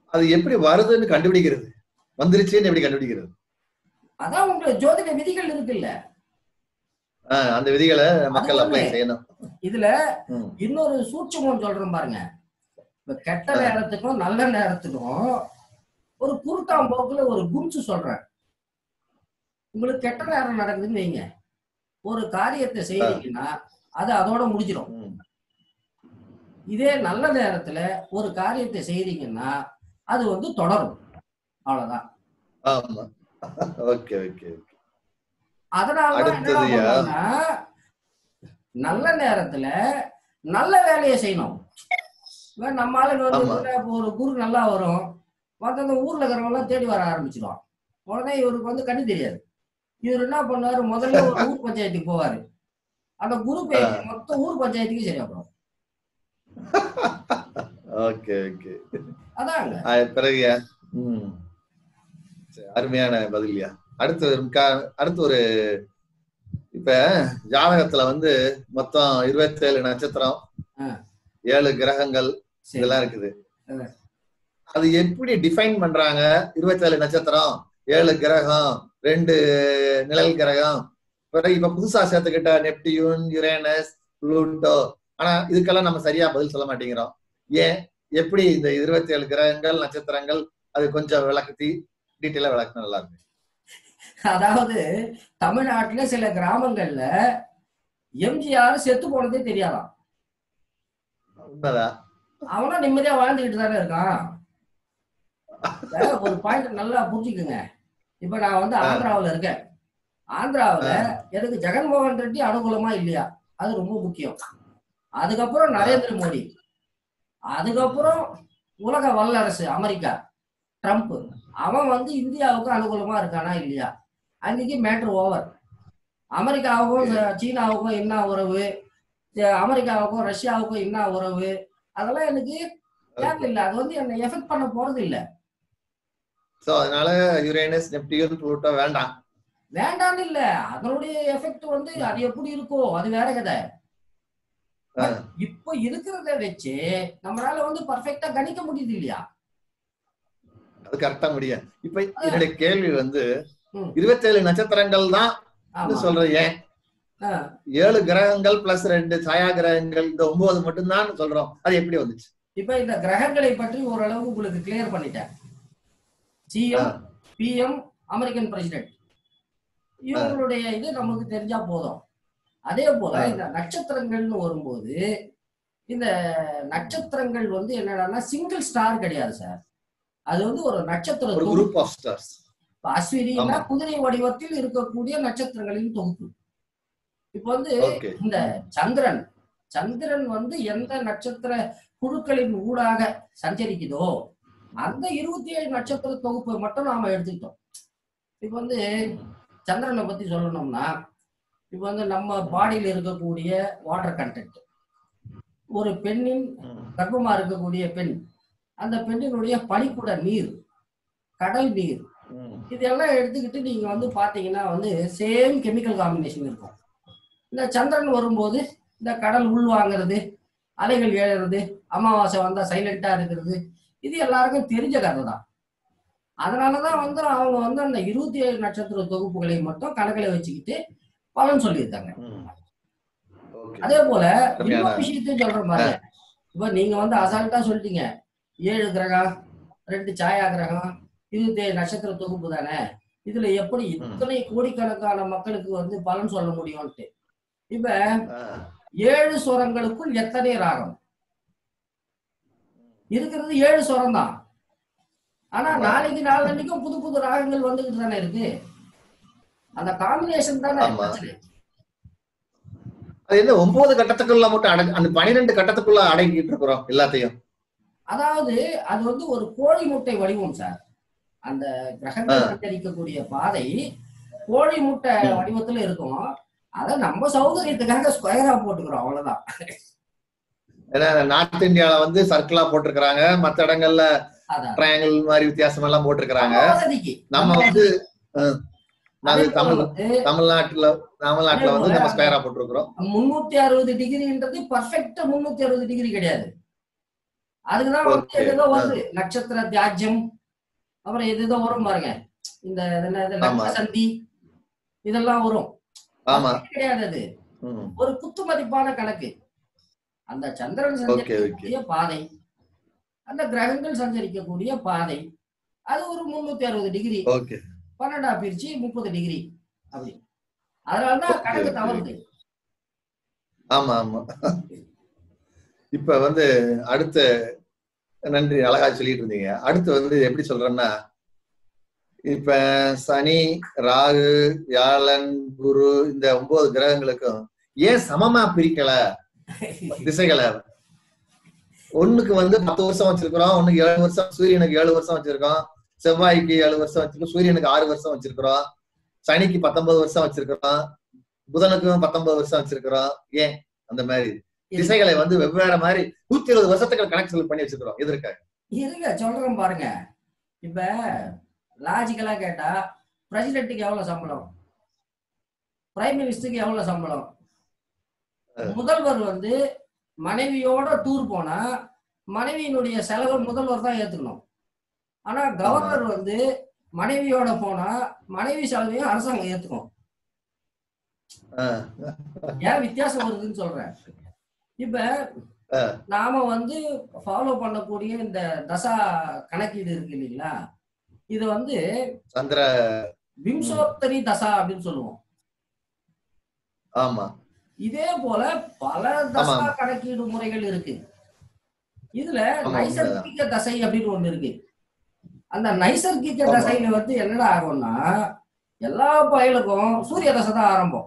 அது எப்படி வருதுன்னு கண்டுபிடிக்கிறது வந்துருச்சுன்னு எப்படி கண்டுபிடிக்கிறது
அதான் உங்களுக்கு ஜோதிட விதிகள் இருக்குல்ல
ஆஹ் அந்த விதிகளை மக்கள்
அது
அப்ளை
ஒண்ணு.
செய்யணும்
இதுல
ம்.
இன்னொரு சூட்சமம் சொல்றேன் பாருங்க இப்ப கெட்ட
ஆ.
நேரத்துக்கும் நல்ல நேரத்துக்கும் ஒரு குருட்டாம் போக்குல ஒரு கும்சு சொல்றேன் உங்களுக்கு கெட்ட நேரம் நடக்குதுன்னு வைங்க ஒரு காரியத்தை செய்யறீங்கன்னா அது அதோட முடிஞ்சிடும்
ம்.
இதே நல்ல நேரத்துல ஒரு காரியத்தை செய்றீங்கன்னா அது வந்து தொடரும் அவ்வளவுதான்
ஆமா ஓகே ஓகே
அதனாலதான் என்னடா
அடுத்ததுயா?
பண்ணணும்னா, நல்ல நேரத்துல நல்ல வேலையை செய்யணும் இப்ப நம்ம ஆளுங்க வந்து
ஆமா.
என்ன, இப்ப ஒரு குரு நல்லா வரும் மத்த அந்த ஊர்ல இருக்கிறவங்க எல்லாம் தேடி வர ஆரம்பிச்சிடுவான் உடனே இவருக்கு வந்து கண்ணு தெரியாது இவர் என்ன பண்ணுவாரு முதல்ல ஒரு ஊர் பஞ்சாயத்துக்கு போவாரு அந்த குரு பேச்சு மொத்த ஊர் பஞ்சாயத்துக்கு சரியா போடும்
ஓகே ஓகே
அதாங்க
பிறகுயா ம் சரி, அருமையான பதில்யா அடுத்து ஒரு முக்கா- அடுத்து ஒரு இப்ப ஜாதகத்துல வந்து மொத்தம் இருபத்தேழு நட்சத்திரம்
ஆ.
ஏழு கிரகங்கள்
சரி
இதெல்லாம் இருக்குது
ஆ.
அது எப்படி டிஃபைன் பண்றாங்க இருபத்தேழு நட்சத்திரம் ஏழு கிரகம் ரெண்டு நிழல் கிரகம் பிறகு இப்ப புதுசா சேர்த்துக்கிட்ட நெப்டியூன் யுரேனஸ் புளூட்டோ ஆனா இதுக்கெல்லாம் நம்ம சரியா பதில் சொல்ல மாட்டேங்கிறோம் ஏன் எப்படி இந்த இருபத்தி ஏழு கிரகங்கள் நட்சத்திரங்கள் அது கொஞ்சம் விளக்கத்தி டீட்டெயிலா விளக்குனா நல்லா இருக்கும்
அதாவது தமிழ்நாட்டுல சில கிராமங்கள்ல எம்ஜிஆர் செத்து போனதே தெரியாதாம்
உண்மைதான்
அவனும் நிம்மதியா வாழ்ந்துகிட்டு தானே இருக்கான் இப்ப ஒரு பாயிண்ட் நல்லா புரிஞ்சுக்குங்க இப்ப நான் வந்து ஆந்திராவுல இருக்கேன் ஆந்திராவுல எனக்கு ஜெகன்மோகன் ரெட்டி அனுகூலமா இல்லையா அது ரொம்ப முக்கியம் அதுக்கப்புறம் நரேந்திர மோடி அதுக்கப்புறம் உலக வல்லரசு அமெரிக்கா ட்ரம்ப் அவன் வந்து இந்தியாவுக்கு அனுகூலமா இருக்கானா இல்லையா அன்னைக்கு மேட்ரு ஓவர் அமெரிக்காவுக்கும் சீனாவுக்கும் என்ன உறவு அஹ் அமெரிக்காவுக்கும் ரஷ்யாவுக்கும் என்ன உறவு அதெல்லாம் எனக்கு தேவையில்லை அது வந்து என்னை எஃபெக்ட் பண்ண போறது இல்ல
சோ அதனால யுரேனஸ் நெப்டியூன் புளூட்டோ வேண்டாம்
வேண்டாம்னு இல்ல அதனுடைய எஃபெக்ட் வந்து அது எப்படி இருக்கோ அது வேற கதை
ஆ.
இப்ப இருக்கிறத வச்சு நம்மளால வந்து பர்ஃபெக்டா கணிக்க முடியுது இல்லையா
அது கரெக்டா முடியும் இப்ப என்னுடைய கேள்வி வந்து
ம்.
இருபத்தேழு நட்சத்திரங்கள் தான்
ஆமா
சொல்ற ஏன்
ஆ.
ஏழு கிரகங்கள் பிளஸ் ரெண்டு சாயா கிரகங்கள் இந்த ஒன்பது மட்டும்தான் சொல்றோம் அது எப்படி வந்துச்சு
இப்ப இந்த கிரகங்களை பற்றி ஓரளவு உங்களுக்கு கிளியர் பண்ணிட்டேன் சிஎம் பிஎம் அமெரிக்கன் பிரசிடென்ட் இவங்களுடைய இது நமக்கு தெரிஞ்சா போதும் அதே போல
ஆ.
இந்த நட்சத்திரங்கள்னு வரும்போது இந்த நட்சத்திரங்கள் வந்து என்னடான்னா சிங்கிள் ஸ்டார் கிடையாது சார் அது வந்து ஒரு நட்சத்திர
ஒரு
தொகுப்பு
குரூப் ஆஃப் ஸ்டார்ஸ்
இப்ப அஸ்வினினா
ஆமா.
குதிரை வடிவத்தில் இருக்கக்கூடிய நட்சத்திரங்களின் தொகுப்பு இப்ப வந்து
ஓகே
இந்த சந்திரன் சந்திரன் வந்து எந்த நட்சத்திர குழுக்களின் ஊடாக சஞ்சரிக்குதோ அந்த இருபத்தி ஏழு நட்சத்திர தொகுப்பை மட்டும் நாம எடுத்துக்கிட்டோம் இப்ப வந்து சந்திரனை பத்தி சொல்லணும்னா இப்ப வந்து நம்ம பாடியில இருக்கக்கூடிய வாட்டர் கண்டென்ட் ஒரு பெண்ணின் கர்ப்பமா இருக்கக்கூடிய பெண் அந்த பெண்ணினுடைய பனிக்குட நீர் கடல் நீர் இதெல்லாம் எடுத்துக்கிட்டு நீங்க வந்து பாத்தீங்கன்னா வந்து சேம் கெமிக்கல் காம்பினேஷன் இருக்கும் இந்த சந்திரன் வரும்போது இந்த கடல் உள்வாங்கிறது அலைகள் ஏழுறது அமாவாசை வந்தா சைலண்டா இருக்கிறது இது எல்லாருக்கும் தெரிஞ்ச கதை தான் அதனாலதான் வந்து அவங்க வந்து அந்த இருபத்தி ஏழு நட்சத்திர தொகுப்புகளை மட்டும் கணக்கில் வச்சுக்கிட்டு பலன் சொல்லியிருக்காங்க
ஓகே
அதே போல
அருமையான-
இன்னொரு விஷயத்தையும் சொல்ற மாதிரி இப்ப நீங்க வந்து அசால்ட்டா சொல்லிட்டீங்க ஏழு கிரகம் ரெண்டு சாயா கிரகம் இருபத்தி ஏழு நட்சத்திர தொகுப்பு தானே இதுல எப்படி இத்தனை கோடிக்கணக்கான மக்களுக்கு வந்து பலன் சொல்ல முடியும்ட்டு இப்ப ஏழு சுரங்களுக்குள் எத்தனை ராகம் இருக்கிறது ஏழு சுரம் தான் ஆனா
ஆமா.
நாளைக்கு நாளன்னைக்கும் புது புது ராகங்கள் வந்துகிட்டு தானே இருக்கு அந்த காம்பினேஷன் தானே
ஆமா.
பிரச்சனை
அது என்ன ஒன்பது கட்டத்துக்குள்ள மட்டும் அடங்க அந்த பனிரெண்டு கட்டத்துக்குள்ள அடங்கிட்டு இருக்கிறோம் எல்லாத்தையும்
அதாவது அது வந்து ஒரு கோழி முட்டை வடிவம் சார் அந்த கிரகங்கள் சஞ்சரிக்கக்கூடிய பாதை கோழி முட்டை
ம்.
வடிவத்துல இருக்கும் அத நம்ம சௌகரியத்துக்காக ஸ்கொயரா போட்டுக்கிறோம் அவ்வளவுதான்
ஏன்னா நார்த் இந்தியால வந்து சர்க்கிளா போட்டிருக்கிறாங்க மத்த இடங்கள்ல
அதான்
ட்ரையாங்கிள் மாதிரி வித்தியாசம் எல்லாம் போட்டிருக்கிறாங்க
நம்ம வசதிக்கு
நம்ம வந்து அஹ்,
அதே
நாங்க
போல
தமிழ்
வந்து
தமிழ்நாட்டுல தமிழ்நாட்டுல வந்து நம்ம ஸ்கொயரா போட்டிருக்கிறோம்
முன்னூத்தி அறுபது டிகிரின்றது பர்ஃபெக்ட் முன்னூத்தி அறுபது டிகிரி கிடையாது அதுக்குதான் வந்து
Okay.
எதோ வருது நட்சத்திர தியாஜ்யம் அப்புறம் எது ஏதோ வரும் பாருங்க இந்த இது என்ன இது
ஆமா.
லக்ன சந்தி இதெல்லாம் வரும்
ஆமா
அப்படி கிடையாது அது
ம்.
ஒரு குத்து மதிப்பான கணக்கு அந்த சந்திரன்
ஓகே ஓகே
சஞ்சரிக்கக்கூடிய பாதை அந்த கிரகங்கள் சஞ்சரிக்கக்கூடிய பாதை அது ஒரு முன்னூத்தி அறுபது டிகிரி
ஓகே
பன்னெண்டா பிரிச்சு முப்பது டிகிரி அப்படி அதனாலதான்
Okay,
கணக்கு
okay.
தவறுது
ஆமா ஆமா இப்ப வந்து அடுத்த நன்றி அழகா சொல்லிட்டு இருந்தீங்க அடுத்து வந்து எப்படி சொல்றேன்னா இப்ப சனி ராகு வியாழன் குரு இந்த ஒன்பது கிரகங்களுக்கும் ஏன் சமமா பிரிக்கல திசைகளை ஒண்ணுக்கு வந்து பத்து வருஷம் வச்சிருக்கிறோம் ஒண்ணுக்கு ஏழு வருஷம் சூரியனுக்கு ஏழு வருஷம் வச்சிருக்கோம் செவ்வாய்க்கு ஏழு வருஷம் வச்சிருக்கோம் சூரியனுக்கு ஆறு வருஷம் வச்சிருக்கிறோம் சனிக்கு பத்தொன்பது வருஷம் வச்சிருக்கிறோம் புதனுக்கும் பத்தொன்பது வருஷம் வச்சிருக்கிறோம் ஏன் அந்த மாதிரி திசைகளை வந்து வெவ்வேறு மாதிரி நூத்தி இருபது வருஷத்துக்கு கணக்கு பண்ணி வச்சிருக்கிறோம் எதற்காக
இருங்க சொல்றேன் பாருங்க இப்ப லாஜிக்கலா கேட்டா பிரசிடென்ட்டுக்கு எவ்வளவு சம்பளம் பிரைம் மினிஸ்டருக்கு எவ்வளவு சம்பளம் முதல்வர் வந்து மனைவியோட டூர் போனா மனைவியினுடைய செலவு முதல்வர் தான் ஏத்துக்கணும் ஆனா கவர்னர் வந்து மனைவியோட போனா மனைவி செலவையும் அரசாங்கம் ஏத்துக்கும்
ஆஹ்
ஏன் வித்தியாசம் வருதுன்னு சொல்றேன் இப்ப
ஆ.
நாம வந்து ஃபாலோ பண்ணக்கூடிய இந்த தசா கணக்கீடு இருக்கு இல்லைங்களா இது வந்து
சந்திர
விம்சோத்தரி தசா அப்படின்னு சொல்லுவோம்
ஆமா
இதே போல பல தசா
ஆமா.
கணக்கீடு முறைகள் இருக்கு இதுல
ஆமா,
நைசர்கிக தசை அப்படின்னு ஒண்ணு இருக்கு அந்த நைசர்கிக
ஆமா.
தசையில வந்து என்னடா ஆகும்னா எல்லா பயலுக்கும் சூரிய தசை தான் ஆரம்பம்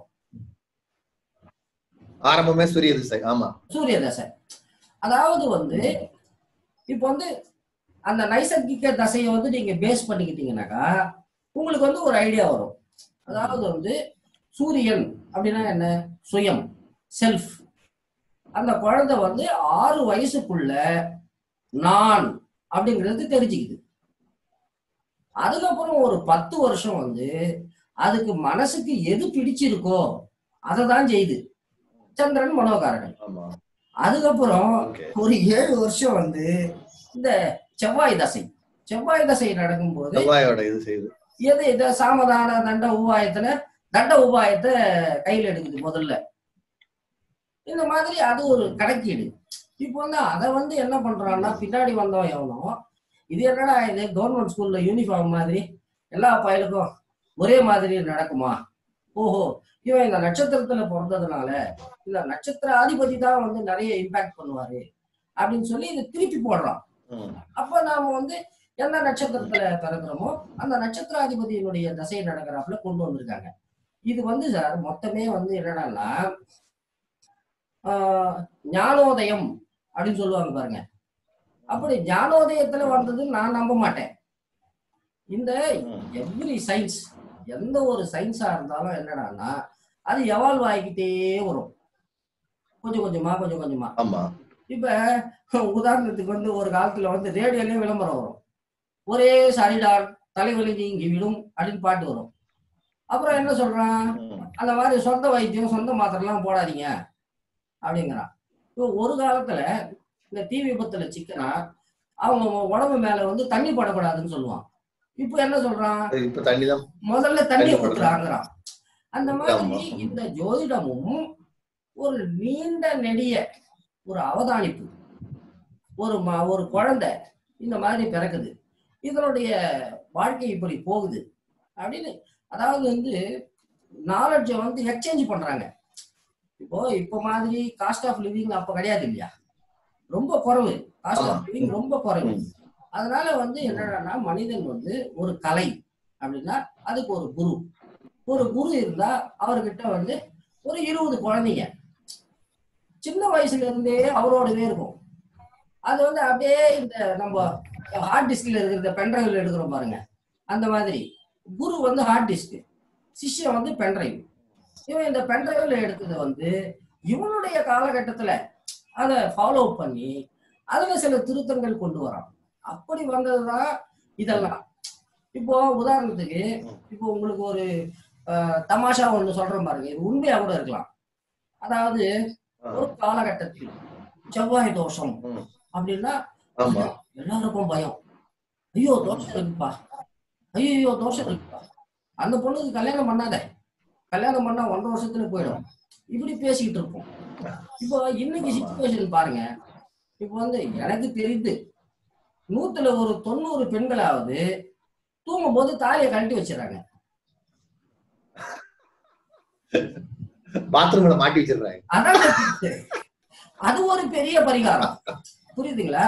ஆரம்பமே சூரிய திசை ஆமா
சூரிய தசை அதாவது வந்து இப்போ வந்து அந்த நைசர்கிக தசையை வந்து நீங்க பேஸ் பண்ணிக்கிட்டீங்கன்னாக்கா உங்களுக்கு வந்து ஒரு ஐடியா வரும் அதாவது வந்து சூரியன் அப்படின்னா என்ன சுயம் செல்ஃப் அந்த குழந்தை வந்து ஆறு வயசுக்குள்ள நான் அப்படிங்கிறது தெரிஞ்சுக்குது அதுக்கப்புறம் ஒரு பத்து வருஷம் வந்து அதுக்கு மனசுக்கு எது பிடிச்சிருக்கோ அதை தான் செய்யுது சந்திரன் மனோகாரகன்
ஆமா
அதுக்கப்புறம்
ஓகே
ஒரு ஏழு வருஷம் வந்து இந்த செவ்வாய் தசை செவ்வாய் தசை நடக்கும்போது
செவ்வாயோட இது செய்யுது
எது இந்த சாமதான தண்ட உபாயத்துல தண்ட உபாயத்தை கையில எடுக்குது முதல்ல இந்த மாதிரி அது ஒரு கணக்கீடு இப்போ வந்து அதை வந்து என்ன பண்றான்னா பின்னாடி வந்தவன் எவனோ இது என்னடா இது கவர்மெண்ட் ஸ்கூல்ல யூனிஃபார்ம் மாதிரி எல்லா பயலுக்கும் ஒரே மாதிரி நடக்குமா ஓஹோ இவன் இந்த நட்சத்திரத்துல பிறந்ததுனால இந்த நட்சத்திர அதிபதி தான் வந்து நிறைய இம்பாக்ட் பண்ணுவாரு அப்படின்னு சொல்லி இது திருப்பி போடுறான்
ம்.
அப்ப நாம வந்து எந்த நட்சத்திரத்துல பிறக்கிறோமோ அந்த நட்சத்திராதிபதியினுடைய தசை நடக்கிறாப்புல கொண்டு வந்திருக்காங்க இது வந்து சார் மொத்தமே வந்து என்னடான்னா ஆஹ், ஞானோதயம் அப்படின்னு சொல்லுவாங்க பாருங்க அப்படி ஞானோதயத்துல வந்ததுன்னு நான் நம்ப மாட்டேன் இந்த
ம்.
எவ்ரி சயின்ஸ் எந்த ஒரு சயின்ஸா இருந்தாலும் என்னடான்னா அது எவால்வ் ஆகிக்கிட்டே வரும் கொஞ்சம் கொஞ்சமா கொஞ்சம் கொஞ்சமா
ஆமா
இப்ப உதாரணத்துக்கு வந்து ஒரு காலத்துல வந்து ரேடியோலயே விளம்பரம் வரும் ஒரே சரிடார் தலைவலி நீங்கி விடும் அப்படின்னு பாட்டு வரும் அப்புறம் என்ன சொல்றான்
ம்.
அந்த மாதிரி சொந்த வைத்தியம் சொந்த மாத்திரைலாம் போடாதீங்க அப்படிங்கிறான் இப்போ ஒரு காலத்துல இந்த தீ விபத்துல சிக்கனா அவங்க உடம்பு மேல வந்து தண்ணி படக்கூடாதுன்னு சொல்லுவான் இப்போ என்ன சொல்றான்
இப்ப தண்ணி தான்
முதல்ல தண்ணியை
தண்ணி
கொடுக்குறாங்கிறான் அந்த மாதிரி
ஆமா.
இந்த ஜோதிடமும் ஒரு நீண்ட நெடிய ஒரு அவதானிப்பு ஒரு ம- ஒரு குழந்தை இந்த மாதிரி பிறக்குது இதனுடைய வாழ்க்கை இப்படி போகுது அப்படின்னு அதாவது வந்து நாலெட்ஜை வந்து எக்ஸ்சேஞ்ச் பண்றாங்க இப்போ இப்போ மாதிரி காஸ்ட் ஆஃப் லிவிங் அப்ப கிடையாது இல்லையா ரொம்ப குறைவு காஸ்ட்
ஆமா.
ஆஃப் லிவிங் ரொம்ப குறைவு
ம்.
அதனால வந்து என்னன்னா மனிதன் வந்து ஒரு கலை அப்படின்னா அதுக்கு ஒரு குரு ஒரு குரு இருந்தா அவர்கிட்ட வந்து ஒரு இருபது குழந்தைங்க சின்ன வயசுல இருந்தே அவரோடவே இருக்கும் அது வந்து அப்படியே இந்த நம்ம ஹார்ட் டிஸ்க்ல இருக்கிற இந்த பென்ட்ரைவ்ல எடுக்கிறோம் பாருங்க அந்த மாதிரி குரு வந்து ஹார்ட் டிஸ்க் சிஷ்யன் வந்து பென்ட்ரைவ் இவன் இந்த பென்ட்ரைவ்ல எடுத்ததை வந்து இவனுடைய காலகட்டத்துல அதை ஃபாலோ பண்ணி அதுல சில திருத்தங்கள் கொண்டு வரான் அப்படி வந்ததுதான் இதெல்லாம் இப்போ உதாரணத்துக்கு இப்போ உங்களுக்கு ஒரு அஹ், தமாஷா ஒண்ணு சொல்றேன் பாருங்க இது உண்மையா கூட இருக்கலாம் அதாவது
ஆ.
ஒரு காலகட்டத்தில் செவ்வாய் தோஷம்
ம்.
அப்படின்னா
ஆமா
எல்லாருக்கும் பயம் ஐயோ தோஷம் இருக்குப்பா ஐயோ தோஷம் இருக்குப்பா அந்த பொண்ணுக்கு கல்யாணம் பண்ணாத கல்யாணம் பண்ணா ஒன்றரை வருஷத்துல போயிடும் இப்படி பேசிக்கிட்டு இருப்போம் இப்போ இன்னைக்கு சுச்சுவேஷன் பாருங்க இப்போ வந்து எனக்கு தெரிந்து நூத்துல ஒரு தொண்ணூறு பெண்களாவது தூங்கும் போது தாலியை கழட்டி வச்சிடறாங்க
பாத்ரூம்ல மாட்டி வச்சிடுறாங்க
அதான் தப்பு. அது ஒரு பெரிய பரிகாரம் புரியுதுங்களா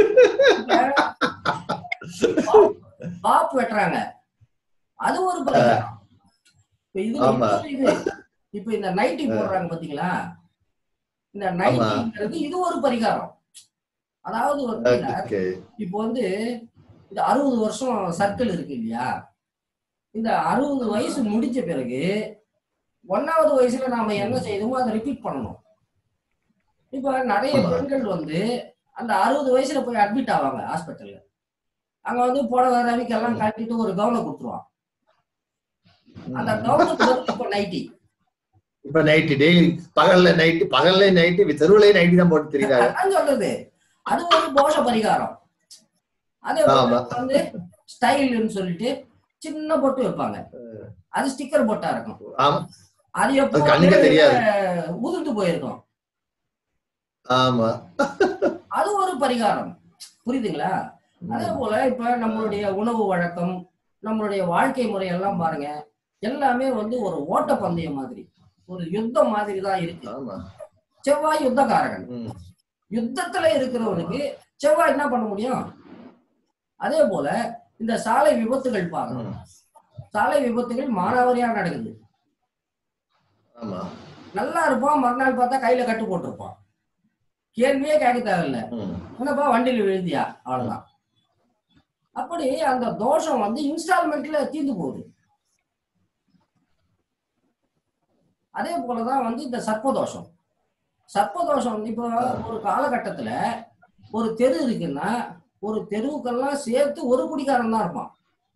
பாப் வெட்டுறாங்க அது ஒரு பரிகாரம் இப்ப இது
ஆமா.
இன்னொரு இது இப்ப இந்த நைட்டி போடுறாங்க பாத்தீங்களா இந்த நைட்டிங்கிறது இது ஒரு பரிகாரம் அதாவது வந்து
ஓகே
இப்போ வந்து இந்த அறுபது வருஷம் சர்க்கிள் இருக்கு இல்லையா இந்த அறுபது வயசு முடிஞ்ச பிறகு ஒன்னாவது வயசுல நாம என்ன செய்தோமோ அதை ரிப்பீட் பண்ணணும் இப்ப நிறைய
ஆமா.
பெண்கள் வந்து அந்த அறுபது வயசுல போய் அட்மிட் ஆவாங்க ஹாஸ்பிட்டல்ல அங்க வந்து புடவை ரவிக்கு எல்லாம் கட்டிட்டு ஒரு கவனம் கொடுத்துருவான் அந்த கவனத்துக்கு வந்து இப்ப நைட்டி
இப்ப நைட்டு டெய்லி பகல்ல நைட்டு பகல்ல நைட்டு தெருவுலயே நைட்டி தான் போட்டு தெரியுறாங்க
அதான் சொல்றது அது ஒரு தோஷ பரிகாரம் அதே போல
ஆமா.
வந்து ஸ்டைல்னு சொல்லிட்டு சின்ன பொட்டு வைப்பாங்க அது ஸ்டிக்கர் பொட்டா இருக்கும்
ஆமா
அது எப்போ
அது கண்ணுக்கே தெரியாது.
உதிர்ந்து போயிருக்கும்
ஆமா
அது ஒரு பரிகாரம் புரியுதுங்களா அதே போல இப்ப நம்மளுடைய உணவு வழக்கம் நம்மளுடைய வாழ்க்கை முறை எல்லாம் பாருங்க எல்லாமே வந்து ஒரு ஓட்ட பந்தயம் மாதிரி ஒரு யுத்தம் மாதிரி தான் இருக்கு
ஆமா
செவ்வாய் யுத்தக்காரகன்
ம்.
யுத்தத்துல இருக்கிறவனுக்கு செவ்வாய் என்ன பண்ண முடியும் அதே போல இந்த சாலை விபத்துகள் பாருங்க
ம்.
சாலை விபத்துகள் மானாவாரியா நடக்குது
ஆமா
நல்லா இருப்பான் மறுநாள் பார்த்தா கையில கட்டு போட்டிருப்பான் கேள்வியே கேட்க தேவையில்ல
ம்.
என்னப்பா வண்டியில விழுந்தியா அவ்வளவுதான் அப்படி அந்த தோஷம் வந்து இன்ஸ்டால்மெண்ட்ல தீர்ந்து போகுது அதே போலதான் வந்து இந்த சர்ப்பதோஷம் சர்ப்பதோஷம் வந்து இப்போ ஒரு காலகட்டத்துல ஒரு தெரு இருக்குன்னா ஒரு தெருவுக்கெல்லாம் சேர்த்து ஒரு குடிகாரன் தான் இருப்பான்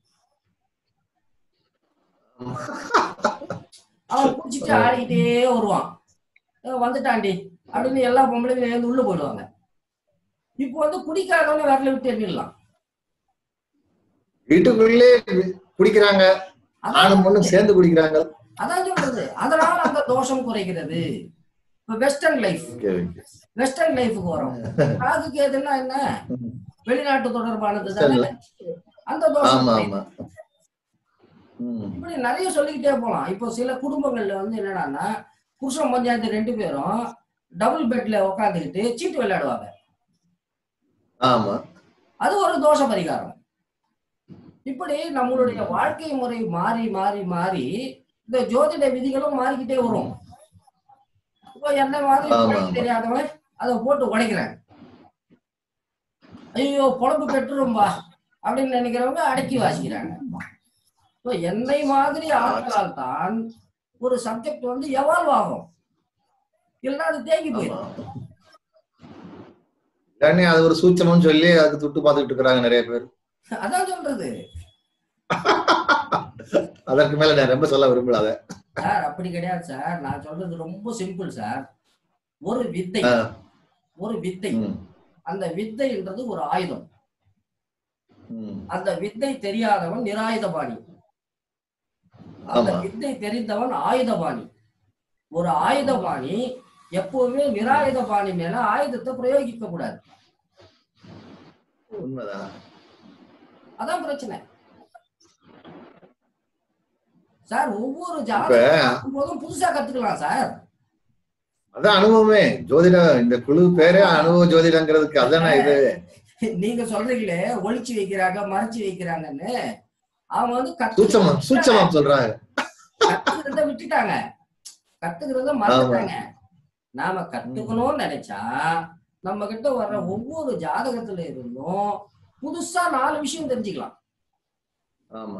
அவன் குடிச்சிட்டு ஆடிக்கிட்டே வருவான் அஹ் வந்துட்டாண்டி அப்படின்னு எல்லா பொம்பளைங்களும் எழுந்து உள்ள போயிடுவாங்க இப்போ வந்து குடிக்காதவங்க விரல விட்டு எண்ணிடலாம்
வீட்டுக்குள்ளே குடிக்கிறாங்க
அதான்
ஆணும் பொண்ணும் சேர்ந்து குடிக்கிறாங்க
அதான் சொல்றது அதனால அந்த தோஷம் குறைகிறது இப்ப western life
okay okay
western லைஃபுக்கு வரும் ராகுக்கு எதுன்னா என்ன
ம்.
வெளிநாட்டு தொடர்பானது தானே
Western
அந்த தோஷம்
ஆமா
குறையுது.
ஆமா ம்.
இப்படி நிறைய சொல்லிக்கிட்டே போலாம் இப்போ சில குடும்பங்கள்ல வந்து என்னடான்னா புருஷன் பஞ்சாயத்து ரெண்டு பேரும் டபுள் பெட்ல உட்காந்துக்கிட்டு சீட்டு விளையாடுவாங்க
ஆமா
அது ஒரு தோஷ பரிகாரம் இப்படி நம்மளுடைய வாழ்க்கை முறை மாறி மாறி மாறி இந்த ஜோதிட விதிகளும் மாறிக்கிட்டே வரும் இப்போ என்ன மாதிரி
ஆமா,
கணக்கு
ஆமா.
தெரியாதவன் அதை போட்டு உடைக்கிறேன் ஐயோ பொழப்பு கெட்டுரும்பா அப்படின்னு நினைக்கிறவங்க அடக்கி வாசிக்கிறாங்க இப்போ என்னை மாதிரி ஆட்களால் தான் ஒரு சப்ஜெக்ட் வந்து எவால்வ் ஆகும் இல்லைன்னா அது தேங்கி போயிடும்
ஆமா. உடனே அது ஒரு சூச்சமம் சொல்லி அதுக்கு துட்டு பார்த்துக்கிட்டு இருக்கிறாங்க நிறைய பேர்
அதான் சொல்றது
அதற்கு மேல நான் ரொம்ப சொல்ல விரும்பல அத
சார் அப்படி கிடையாது சார் நான் சொல்றது ரொம்ப சிம்பிள் சார் ஒரு வித்தை
ஆ.
ஒரு வித்தை
ம்.
அந்த வித்தைன்றது ஒரு ஆயுதம்
ம்.
அந்த வித்தை தெரியாதவன் நிராயுதபாணி அந்த
ஆமா.
வித்தை தெரிந்தவன் ஆயுதபாணி ஒரு ஆயுதபாணி எப்பவுமே நிராயுதபாணி மேல ஆயுதத்தை பிரயோகிக்க கூடாது
உண்மைதான்
அதான் பிரச்சனை சார் ஒவ்வொரு
இப்ப
ஜாதகம் போதும் புதுசா கத்துக்கலாம் சார்
அதான் அனுபவமே ஜோதிடம் இந்த குழு பேரே அனுபவ ஜோதிடங்கிறதுக்கு அதானே இது
நீங்க சொல்றீங்களே ஒளிச்சு வைக்கிறாங்க மறைச்சு வைக்கிறாங்கன்னு அவங்க வந்து
சூச்சமம்
கத்து
சூச்சமம் சொல்றாங்க
கத்துக்கிறத விட்டுட்டாங்க கத்துக்கிறத மறந்துட்டாங்க நாம கத்துக்கணும்னு நினைச்சா நம்ம கிட்ட வர்ற ஒவ்வொரு ஜாதகத்துல இருந்தும் புதுசா நாலு விஷயம் தெரிஞ்சுக்கலாம்
ஆமா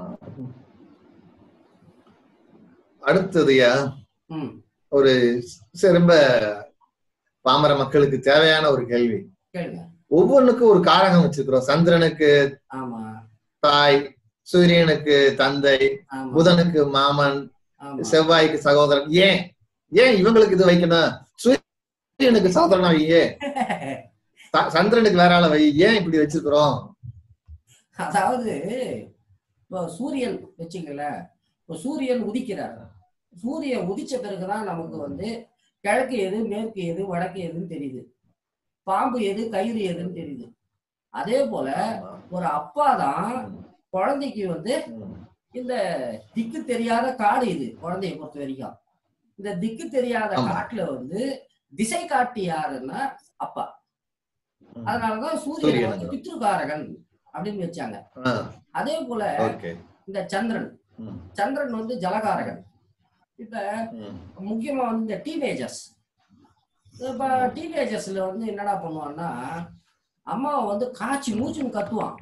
அடுத்ததுயா
ம்
ஒரு சரி, ரொம்ப பாமர மக்களுக்கு தேவையான ஒரு கேள்வி
கேளுங்க
ஒவ்வொன்றுக்கும் ஒரு காரகம் வச்சிருக்கிறோம் சந்திரனுக்கு
ஆமா
தாய் சூரியனுக்கு தந்தை
ஆமா
புதனுக்கு மாமன்
ஆமா
செவ்வாய்க்கு சகோதரன் ஏன் ஏன் இவங்களுக்கு இது வைக்கணும் சூரியனுக்கு சகோதரனா வையே ச- சந்திரனுக்கு வேற ஆள வை ஏன் இப்படி வச்சிருக்கிறோம்
அதாவது இப்போ சூரியன் வச்சுங்களேன் இப்போ சூரியன் உதிக்கிறார் சூரியன் உதிச்ச பிறகுதான் நமக்கு வந்து கிழக்கு எது மேற்கு எது வடக்கு எதுன்னு தெரியுது பாம்பு எது கயிறு எதுன்னு தெரியுது அதே போல ஒரு அப்பா தான் குழந்தைக்கு வந்து
ம்.
இந்த திக்கு தெரியாத காடு இது குழந்தைய பொறுத்த வரைக்கும் இந்த திக்கு தெரியாத
ஆமா.
காட்டுல வந்து திசை காட்டி யாருன்னா அப்பா
ம்.
அதனாலதான் சூரியன்
சூரியன்
வந்து பித்ருகாரகன் அப்படின்னு வச்சாங்க
ஆ,
அதே போல
ஓகே
இந்த சந்திரன்
ம்,
சந்திரன் வந்து ஜலகாரகன் இப்ப
ம்,
முக்கியமா வந்து இந்த டீனேஜர்ஸ் இப்ப டீனேஜர்ஸ்ல வந்து என்னடா பண்ணுவான்னா அம்மாவை வந்து காய்ச்சி மூச்சுன்னு கத்துவான்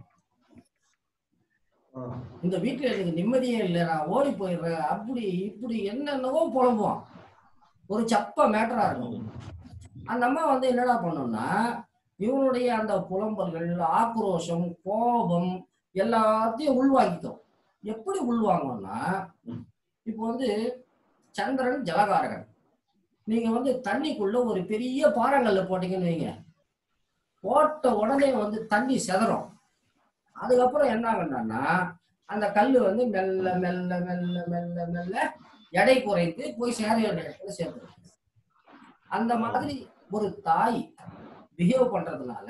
ஆ,
இந்த வீட்டுல எனக்கு நிம்மதியே இல்லை நான் ஓடி போயிடுறேன் அப்படி இப்படி என்னென்னவோ புலம்புவான் ஒரு சப்ப மேட்டரா இருக்கும்
ம்.
அந்த அம்மா வந்து என்னடா பண்ணும்னா இவனுடைய அந்த புலம்பல்கள் ஆக்ரோஷம் கோபம் எல்லாத்தையும் உள்வாங்கிக்கும் எப்படி உள்வாங்கும்னா
ம்.
இப்போ வந்து சந்திரன் ஜலகாரகன் நீங்க வந்து தண்ணிக்குள்ள ஒரு பெரிய பாறாங்கல்ல போட்டீங்கன்னு வைங்க போட்ட உடனே வந்து தண்ணி செதறும் அதுக்கப்புறம் என்ன ஆகும்னா அந்த கல்லு வந்து மெல்ல மெல்ல மெல்ல மெல்ல மெல்ல எடை குறைந்து போய் சேர வேண்டிய இடத்துல சேர்ந்துடும் அந்த மாதிரி ஒரு தாய் பிஹேவ் பண்றதுனால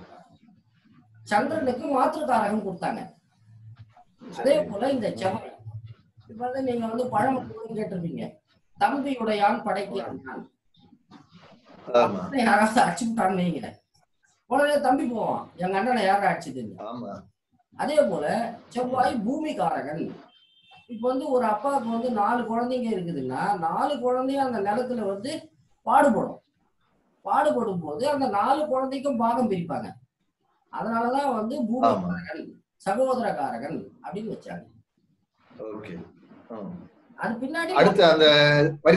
சந்திரனுக்கு மாற்றுக்காரகம் கொடுத்தாங்க அதே போல இந்த செவன் இப்ப வந்து நீங்க வந்து பழமொழி கேட்டிருப்பீங்க தம்பியுடையான் படைக்கிறான்
ஆமா
யாராவது அடிச்சு விட்டான்னு வைங்க உடனே தம்பி போவான் எங்க அண்ணனை யாரும் அடிச்சதுன்னு
ஆமா
அதே போல செவ்வாய் பூமிகாரகன் இப்ப வந்து ஒரு அப்பாவுக்கு வந்து நாலு குழந்தைங்க இருக்குதுன்னா நாலு குழந்தையும் அந்த நிலத்துல வந்து பாடுபடும் பாடுபடும் போது அந்த நாலு குழந்தைக்கும் பாகம் பிரிப்பாங்க அதனாலதான் வந்து பூமிகாரகன் சகோதரகாரகன் அப்படின்னு வச்சாங்க
ஓகே ம்.
அது பின்னாடி
அடுத்து அந்த வரி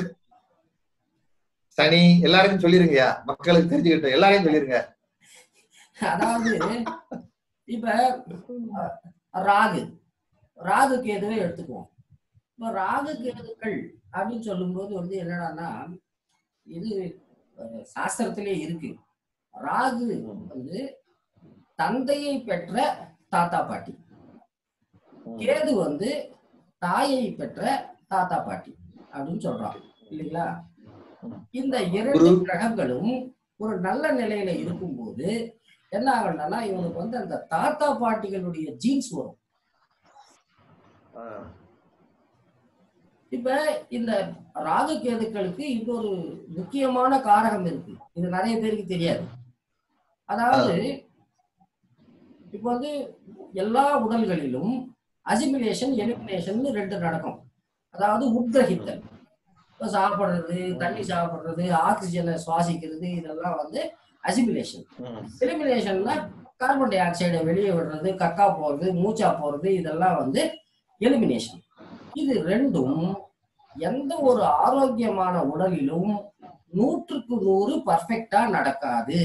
சனி எல்லாருக்கும் சொல்லிருங்கயா மக்களுக்கு தெரிஞ்சுக்கிட்டோம் எல்லாரையும் சொல்லிருங்க
அதாவது இப்ப அஹ், ராகு ராகு கேதுவை எடுத்துக்குவோம் இப்ப ராகு கேதுக்கள் அப்படின்னு சொல்லும்போது வந்து என்னடான்னா இது அஹ், சாஸ்திரத்திலே இருக்கு ராகு வந்து தந்தையை பெற்ற தாத்தா பாட்டி
ம்.
கேது வந்து தாயை பெற்ற தாத்தா பாட்டி அப்படின்னு சொல்றான் இல்லைங்களா இந்த இரண்டு
குரு.
கிரகங்களும் ஒரு நல்ல நிலையில இருக்கும்போது என்ன ஆகும்னா இவனுக்கு வந்து அந்த தாத்தா பாட்டிகளுடைய ஜீன்ஸ் வரும்
ஆ.
இப்ப இந்த ராகு கேதுக்களுக்கு இன்னொரு முக்கியமான காரகம் இருக்கு இது நிறைய பேருக்கு தெரியாது அதாவது இப்ப வந்து எல்லா உடல்களிலும் அசிமிலேஷன் எலிமினேஷன் ரெண்டு நடக்கும் அதாவது உட்கிரகித்தல் இப்ப சாப்பிடுறது தண்ணி சாப்பிடுறது ஆக்சிஜனை சுவாசிக்கிறது இதெல்லாம் வந்து அசிமிலேஷன்
ம்.
எலிமினேஷன்னா கார்பன் டை ஆக்சைடை வெளியே விடுறது கக்கா போறது மூச்சா போறது இதெல்லாம் வந்து எலிமினேஷன் இது ரெண்டும் எந்த ஒரு ஆரோக்கியமான உடலிலும் நூற்றுக்கு நூறு பர்ஃபெக்டா நடக்காது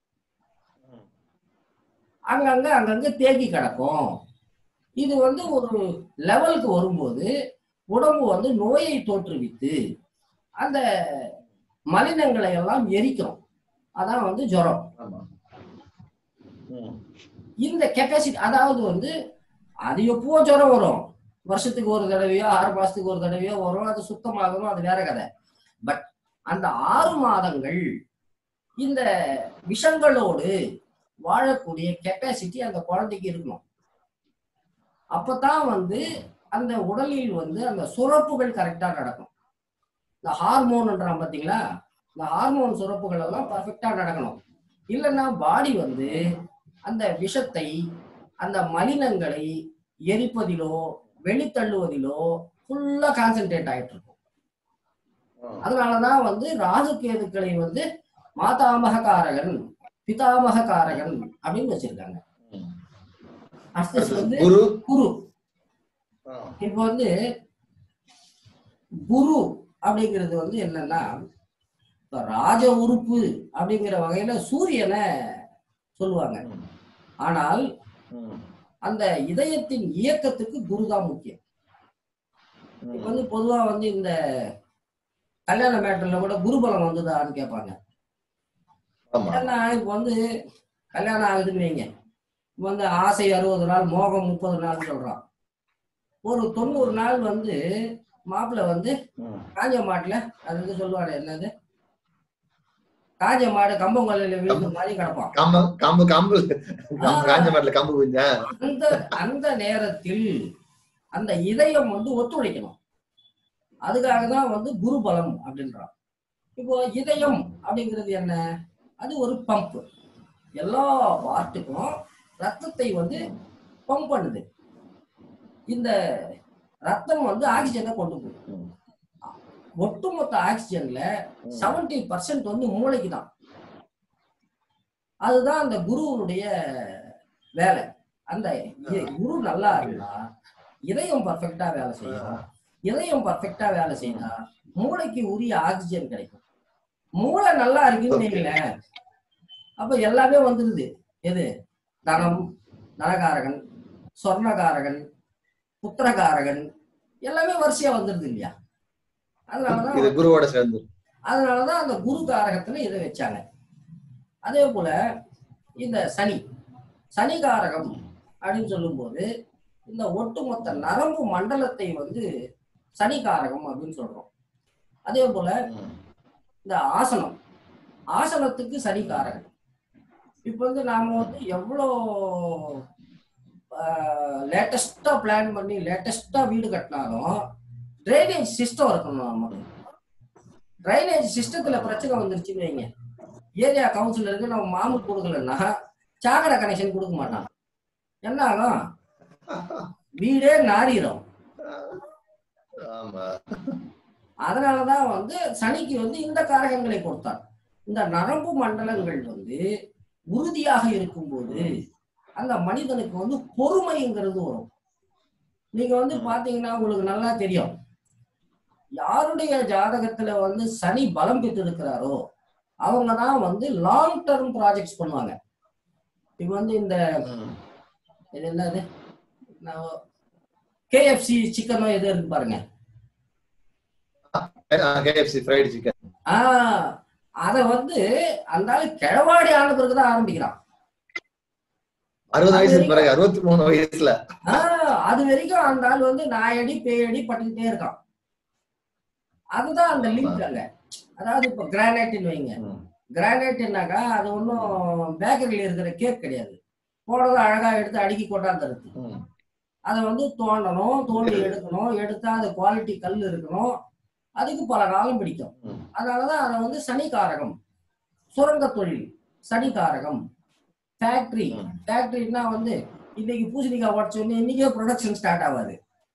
அங்கங்க அங்கங்க தேங்கி கிடக்கும் இது வந்து ஒரு லெவலுக்கு வரும்போது உடம்பு வந்து நோயை தோற்றுவித்து அந்த மலினங்களை எல்லாம் எரிக்கும் அதான் வந்து ஜுரம்
ஆமா ம்.
இந்த கெப்பாசிட்டி அதாவது வந்து அது எப்போ ஜுரம் வரும் வருஷத்துக்கு ஒரு தடவையோ ஆறு மாசத்துக்கு ஒரு தடவையோ வரும் அது சுத்தமாகணும் அது வேற கதை பட் அந்த ஆறு மாதங்கள் இந்த விஷங்களோடு வாழக்கூடிய கெப்பாசிட்டி அந்த குழந்தைக்கு இருக்கணும் அப்பதான் வந்து அந்த உடலில் வந்து அந்த சுரப்புகள் கரெக்டா நடக்கும் இந்த ஹார்மோன்ன்றான் பாத்தீங்களா இந்த ஹார்மோன் சுரப்புகள் எல்லாம் பர்ஃபெக்டா நடக்கணும் இல்லைன்னா பாடி வந்து அந்த விஷத்தை அந்த மலினங்களை எரிப்பதிலோ வெளித்தள்ளுவதிலோ ஃபுல்லா கான்சென்ட்ரேட் ஆயிட்டு இருக்கும்
ஆ.
அதனாலதான் வந்து ராகு கேதுக்களை வந்து மாதாமக காரகன் பிதாமக காரகன் அப்படின்னு வச்சிருக்காங்க
ம்.
அடுத்தது வந்து
குரு
குரு
ஆ.
இப்போ வந்து குரு அப்படிங்கிறது வந்து என்னன்னா இப்ப ராஜ உறுப்பு அப்படிங்கிற வகையில சூரியனை சொல்லுவாங்க
ம்.
ஆனால்
ம்.
அந்த இதயத்தின் இயக்கத்துக்கு குரு தான் முக்கியம் இப்ப
ம்.
வந்து பொதுவா வந்து இந்த கல்யாண மேட்டர்ல கூட குருபலம் வந்ததான்னு கேட்பாங்க
ஆமா
ஏன்னா இப்ப வந்து கல்யாணம் ஆகுதுன்னு வைங்க இப்ப வந்து ஆசை அறுபது நாள் மோகம் முப்பது நாள் சொல்றான் ஒரு தொண்ணூறு நாள் வந்து மாப்பிள்ளை வந்து
ம்.
காஞ்ச மாட்டுல அது வந்து சொல்லுவாரு என்னது காஞ்ச மாடு கம்பங்கொல்லையில விழுந்த மாதிரி கிடப்பான்
கம்பு கம்பு கம்பு கம்பு, காஞ்ச மாட்டுல கம்பு குஞ்சா
அந்த அந்த நேரத்தில் அந்த இதயம் வந்து ஒத்துழைக்கணும் அதுக்காக தான் வந்து குரு பலம் அப்படின்றான் இப்போ இதயம் அப்படிங்கிறது என்ன அது ஒரு பம்ப் எல்லா பார்ட்டுக்கும் ரத்தத்தை வந்து பம்ப் பண்ணுது இந்த ரத்தம் வந்து ஆக்சிஜனை கொண்டு போகுது
ம்.
ஒட்டுமொத்த ஆக்சிஜன்ல
ம்.
செவன்டி பர்சன்ட் வந்து மூளைக்கு தான் அதுதான் அந்த குருவுடைய வேலை அந்த இ- குரு நல்லா இருந்தா இதயம் பர்ஃபெக்டா வேலை செய்யும் இதயம் பர்ஃபெக்டா வேலை செய்தா மூளைக்கு உரிய ஆக்சிஜன் கிடைக்கும் மூளை நல்லா இருக்குன்னு வைங்களேன் அப்ப எல்லாமே வந்துருது எது தனம் தனகாரகன் சொர்ணகாரகன் புத்திரகாரகன் எல்லாமே வரிசையா வந்துருது இல்லையா அதனாலதான்
இது குருவோட சேர்ந்து
அதனாலதான் அந்த குரு காரகத்துல இதை வச்சாங்க அதே போல இந்த சனி சனி காரகம் அப்படின்னு சொல்லும்போது இந்த ஒட்டுமொத்த நரம்பு மண்டலத்தை வந்து சனி காரகம் அப்படின்னு சொல்றோம் அதே போல
ம்.
இந்த ஆசனம் ஆசனத்துக்கு சனி காரகம் இப்போ வந்து நாம வந்து எவ்வளோ லேட்டஸ்டா பிளான் பண்ணி லேட்டஸ்டா வீடு கட்டினாலும் ட்ரைனேஜ் சிஸ்டம் இருக்கணும் நமக்கு ட்ரைனேஜ் சிஸ்டத்துல பிரச்சனை வந்துருச்சுன்னு வைங்க ஏரியா கவுன்சிலருக்கு நம்ம மாமூல் கொடுக்கலன்னா சாக்கடை கனெக்ஷன் கொடுக்க மாட்டான் என்ன ஆகும் வீடே நாரிடும்
ஆமா
அதனாலதான் வந்து சனிக்கு வந்து இந்த காரகங்களை கொடுத்தார் இந்த நரம்பு மண்டலங்கள் வந்து உறுதியாக இருக்கும்போது அந்த மனிதனுக்கு வந்து பொறுமைங்கிறது வரும் நீங்க வந்து பாத்தீங்கன்னா உங்களுக்கு நல்லா தெரியும் யாருடைய ஜாதகத்துல வந்து சனி பலம் பெற்று இருக்கிறாரோ அவங்க தான் வந்து லாங் டர்ம் ப்ராஜெக்ட்ஸ் பண்ணுவாங்க இப்போ வந்து இந்த
ம்.
இது என்னது கேஎஃப்சி சிக்கனோ எது இருக்கு பாருங்க
கேஎஃப்சி ஃப்ரைடு சிக்கன்
ஆஹ் அத வந்து அந்த ஆளு கிழவாடி ஆன பிறகுதான் ஆரம்பிக்கிறான்
அறுபது வயசுக்கு பிறகு அறுபத்தி மூணு வயசுல
ஆஹ் அது வரைக்கும் அந்த ஆள் வந்து நாயடி பேயடி பட்டுக்கிட்டே இருக்கான் அதுதான் அந்த லிங்க் அங்க அதாவது இப்ப கிரானைட்னு வைங்க
ம்.
கிரானைட்னாக்கா அது ஒன்றும் பேக்கரியில் இருக்கிற கேக் கிடையாது போனதை அழகா எடுத்து அடுக்கி கொண்டாந்துருது
ம்.
அதை வந்து தோண்டணும் தோண்டி எடுக்கணும் எடுத்தா அது குவாலிட்டி கல் இருக்கணும் அதுக்கு பல காலம் பிடிக்கும்
ம்.
அதனாலதான் அதை வந்து சனிகாரகம் சுரங்க தொழில் சனிகாரகம் ஃபேக்டரி
ம்.
ஃபேக்டரினா வந்து இன்னைக்கு பூசணிக்காய் உடச்சோடனே இன்னைக்கே ப்ரொடக்ஷன் ஸ்டார்ட் ஆகாது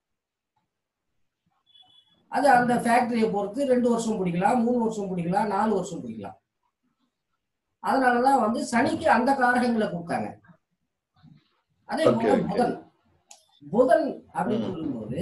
அது அந்த ஃபேக்டரியை பொறுத்து ரெண்டு வருஷம் பிடிக்கலாம் மூணு வருஷம் பிடிக்கலாம் நாலு வருஷம் பிடிக்கலாம் அதனாலதான் வந்து சனிக்கு அந்த காரகங்களை கொடுத்தாங்க அதே
Okay,
போல
okay.
புதன் புதன் அப்படின்னு
ம்.
சொல்லும்போது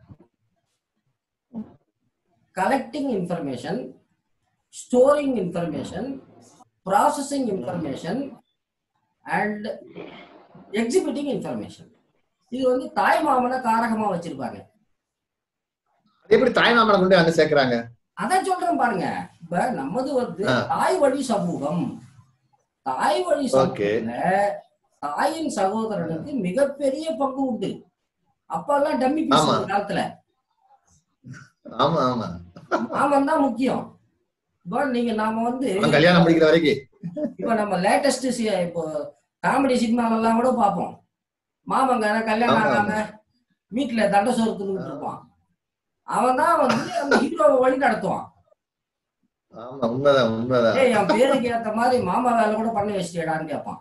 collecting information storing information processing information and exhibiting information இது வந்து தாய் மாமனை காரகமா வச்சிருப்பாங்க
அது எப்படி தாய்மாமனை கொண்டு அங்க சேர்க்கறாங்க
அதான் சொல்றேன் பாருங்க இப்ப நம்மது வந்து
ஆ.
தாய் வழி சமூகம் தாய் வழி
Okay.
சமூகத்துல தாயின் சகோதரனுக்கு மிகப்பெரிய பங்கு உண்டு அப்பெல்லாம் டம்மி பீஸ்
ஆமா.
இந்த காலத்துல
ஆமா ஆமா
மாமன் தான் முக்கியம் இப்போ நீங்க நாம வந்து
அவன் கல்யாணம் முடிக்கிற வரைக்கும்
இப்ப நம்ம லேட்டஸ்ட் இப்போ காமெடி சினிமாவெல்லாம் கூட பார்ப்போம் மாமங்க கல்யாணம்
ஆமா.
ஆகாம வீட்டுல தண்ட சோறு தின்னுட்டு இருப்பான் அவன் தான் வந்து அந்த ஹீரோவை வழி நடத்துவான்
ஆமா உண்மைதான் உண்மைதான்
ஏய் என் பேருக்கு ஏத்த மாதிரி மாமா வேலை கூட பண்ணி வச்சிட்டேடான்னு கேட்பான்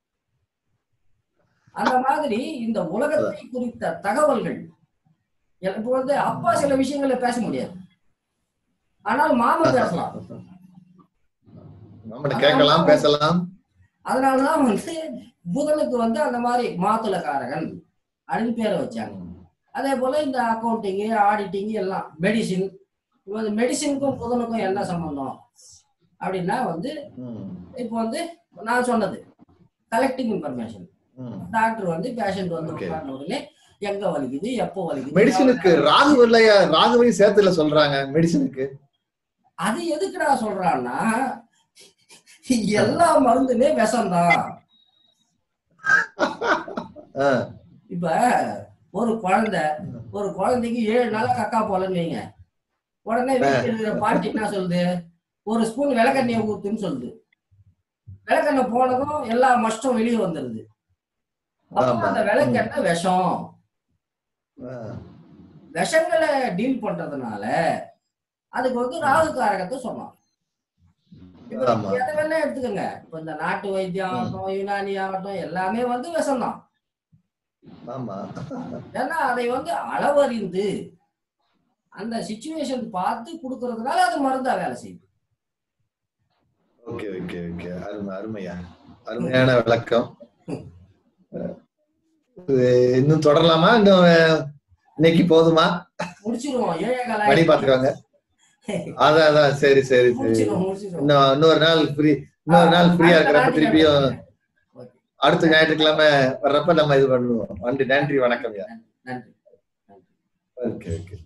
அந்த மாதிரி இந்த உலகத்தை குறித்த தகவல்கள் இப்போ வந்து அப்பா சில விஷயங்களை பேச முடியாது ஆனால் மாமன் பேசலாம்
நம்மகிட்ட கேட்கலாம் பேசலாம்
அதனாலதான் வந்து புதனுக்கு வந்து அந்த மாதிரி மாத்துளக்காரகன் அப்படின்னு பேரை வச்சாங்க அதே போல இந்த அக்கௌண்டிங் ஆடிட்டிங் எல்லாம் மெடிசின் மெடிசினுக்கும் புதனுக்கும் என்ன சம்பந்தம் அப்படின்னா வந்து
ம்,
இப்போ வந்து நான் சொன்னது கலெக்டிங் இன்ஃபர்மேஷன்
ம்.
டாக்டர் வந்து பேஷண்ட் வந்து
Okay.
உட்கார்ந்த உடனே எங்க வலிக்குது எப்போ வலிக்குது
மெடிசினுக்கு ராகு இல்லையா ராகுவையும் சேர்த்துல சொல்றாங்க மெடிசினுக்கு
அது எதுக்குடா சொல்றான்னா எல்லா மருந்துமே விஷம்தான்
ஆ,
இப்ப ஒரு குழந்தை ஒரு குழந்தைக்கு ஏழு நாளா கக்கா போலன்னு வைங்க உடனே வீட்டுல இருக்கிற பாட்டி என்ன சொல்லுது ஒரு ஸ்பூன் விளக்கெண்ணெய் ஊத்துன்னு சொல்லுது விளக்கெண்ணெய் போனதும் எல்லா மஷ்டம் வெளியே வந்துருது அப்ப
ஆமா.
அந்த விளக்கெண்ணெய் விஷம்
ஆ,
விஷங்களை டீல் பண்றதுனால அதுக்கு வந்து ராகு காரகத்தை சொன்னோம் இப்ப
ஆமா.
நீங்க எதை வேணா எடுத்துக்கோங்க இப்ப இந்த நாட்டு வைத்தியம் ஆகட்டும் யுனானி ஆகட்டும் எல்லாமே வந்து விஷம்தான்
ஆமா
ஏன்னா அதை வந்து அளவறிந்து அந்த சுச்சுவேஷன் பார்த்து கொடுக்கறதுனால அது மருந்தா வேலை செய்யுது
ஓகே ஓகே ஓகே அருமை அருமையா அருமையான விளக்கம் இது இன்னும் தொடரலாமா இன்னும் அஹ், இன்னைக்கு போதுமா
முடிச்சிருவோம் ஏழை கால
மணி பாத்துக்கோங்க அதான் அதான் சரி சரி சரி
முடிச்சிருவோம் முடிச்சிருவோம்
இன்னும் இன்னொரு நாள் ஃப்ரீ இன்னொரு நாள் ஃப்ரீயா இருக்கிறப்ப திருப்பியும் அடுத்த ஞாயிற்றுக்கிழமை வர்றப்ப நம்ம இது பண்ணுவோம் நன்றி நன்றி வணக்கம்
நன்றி
ஓகே ஓகே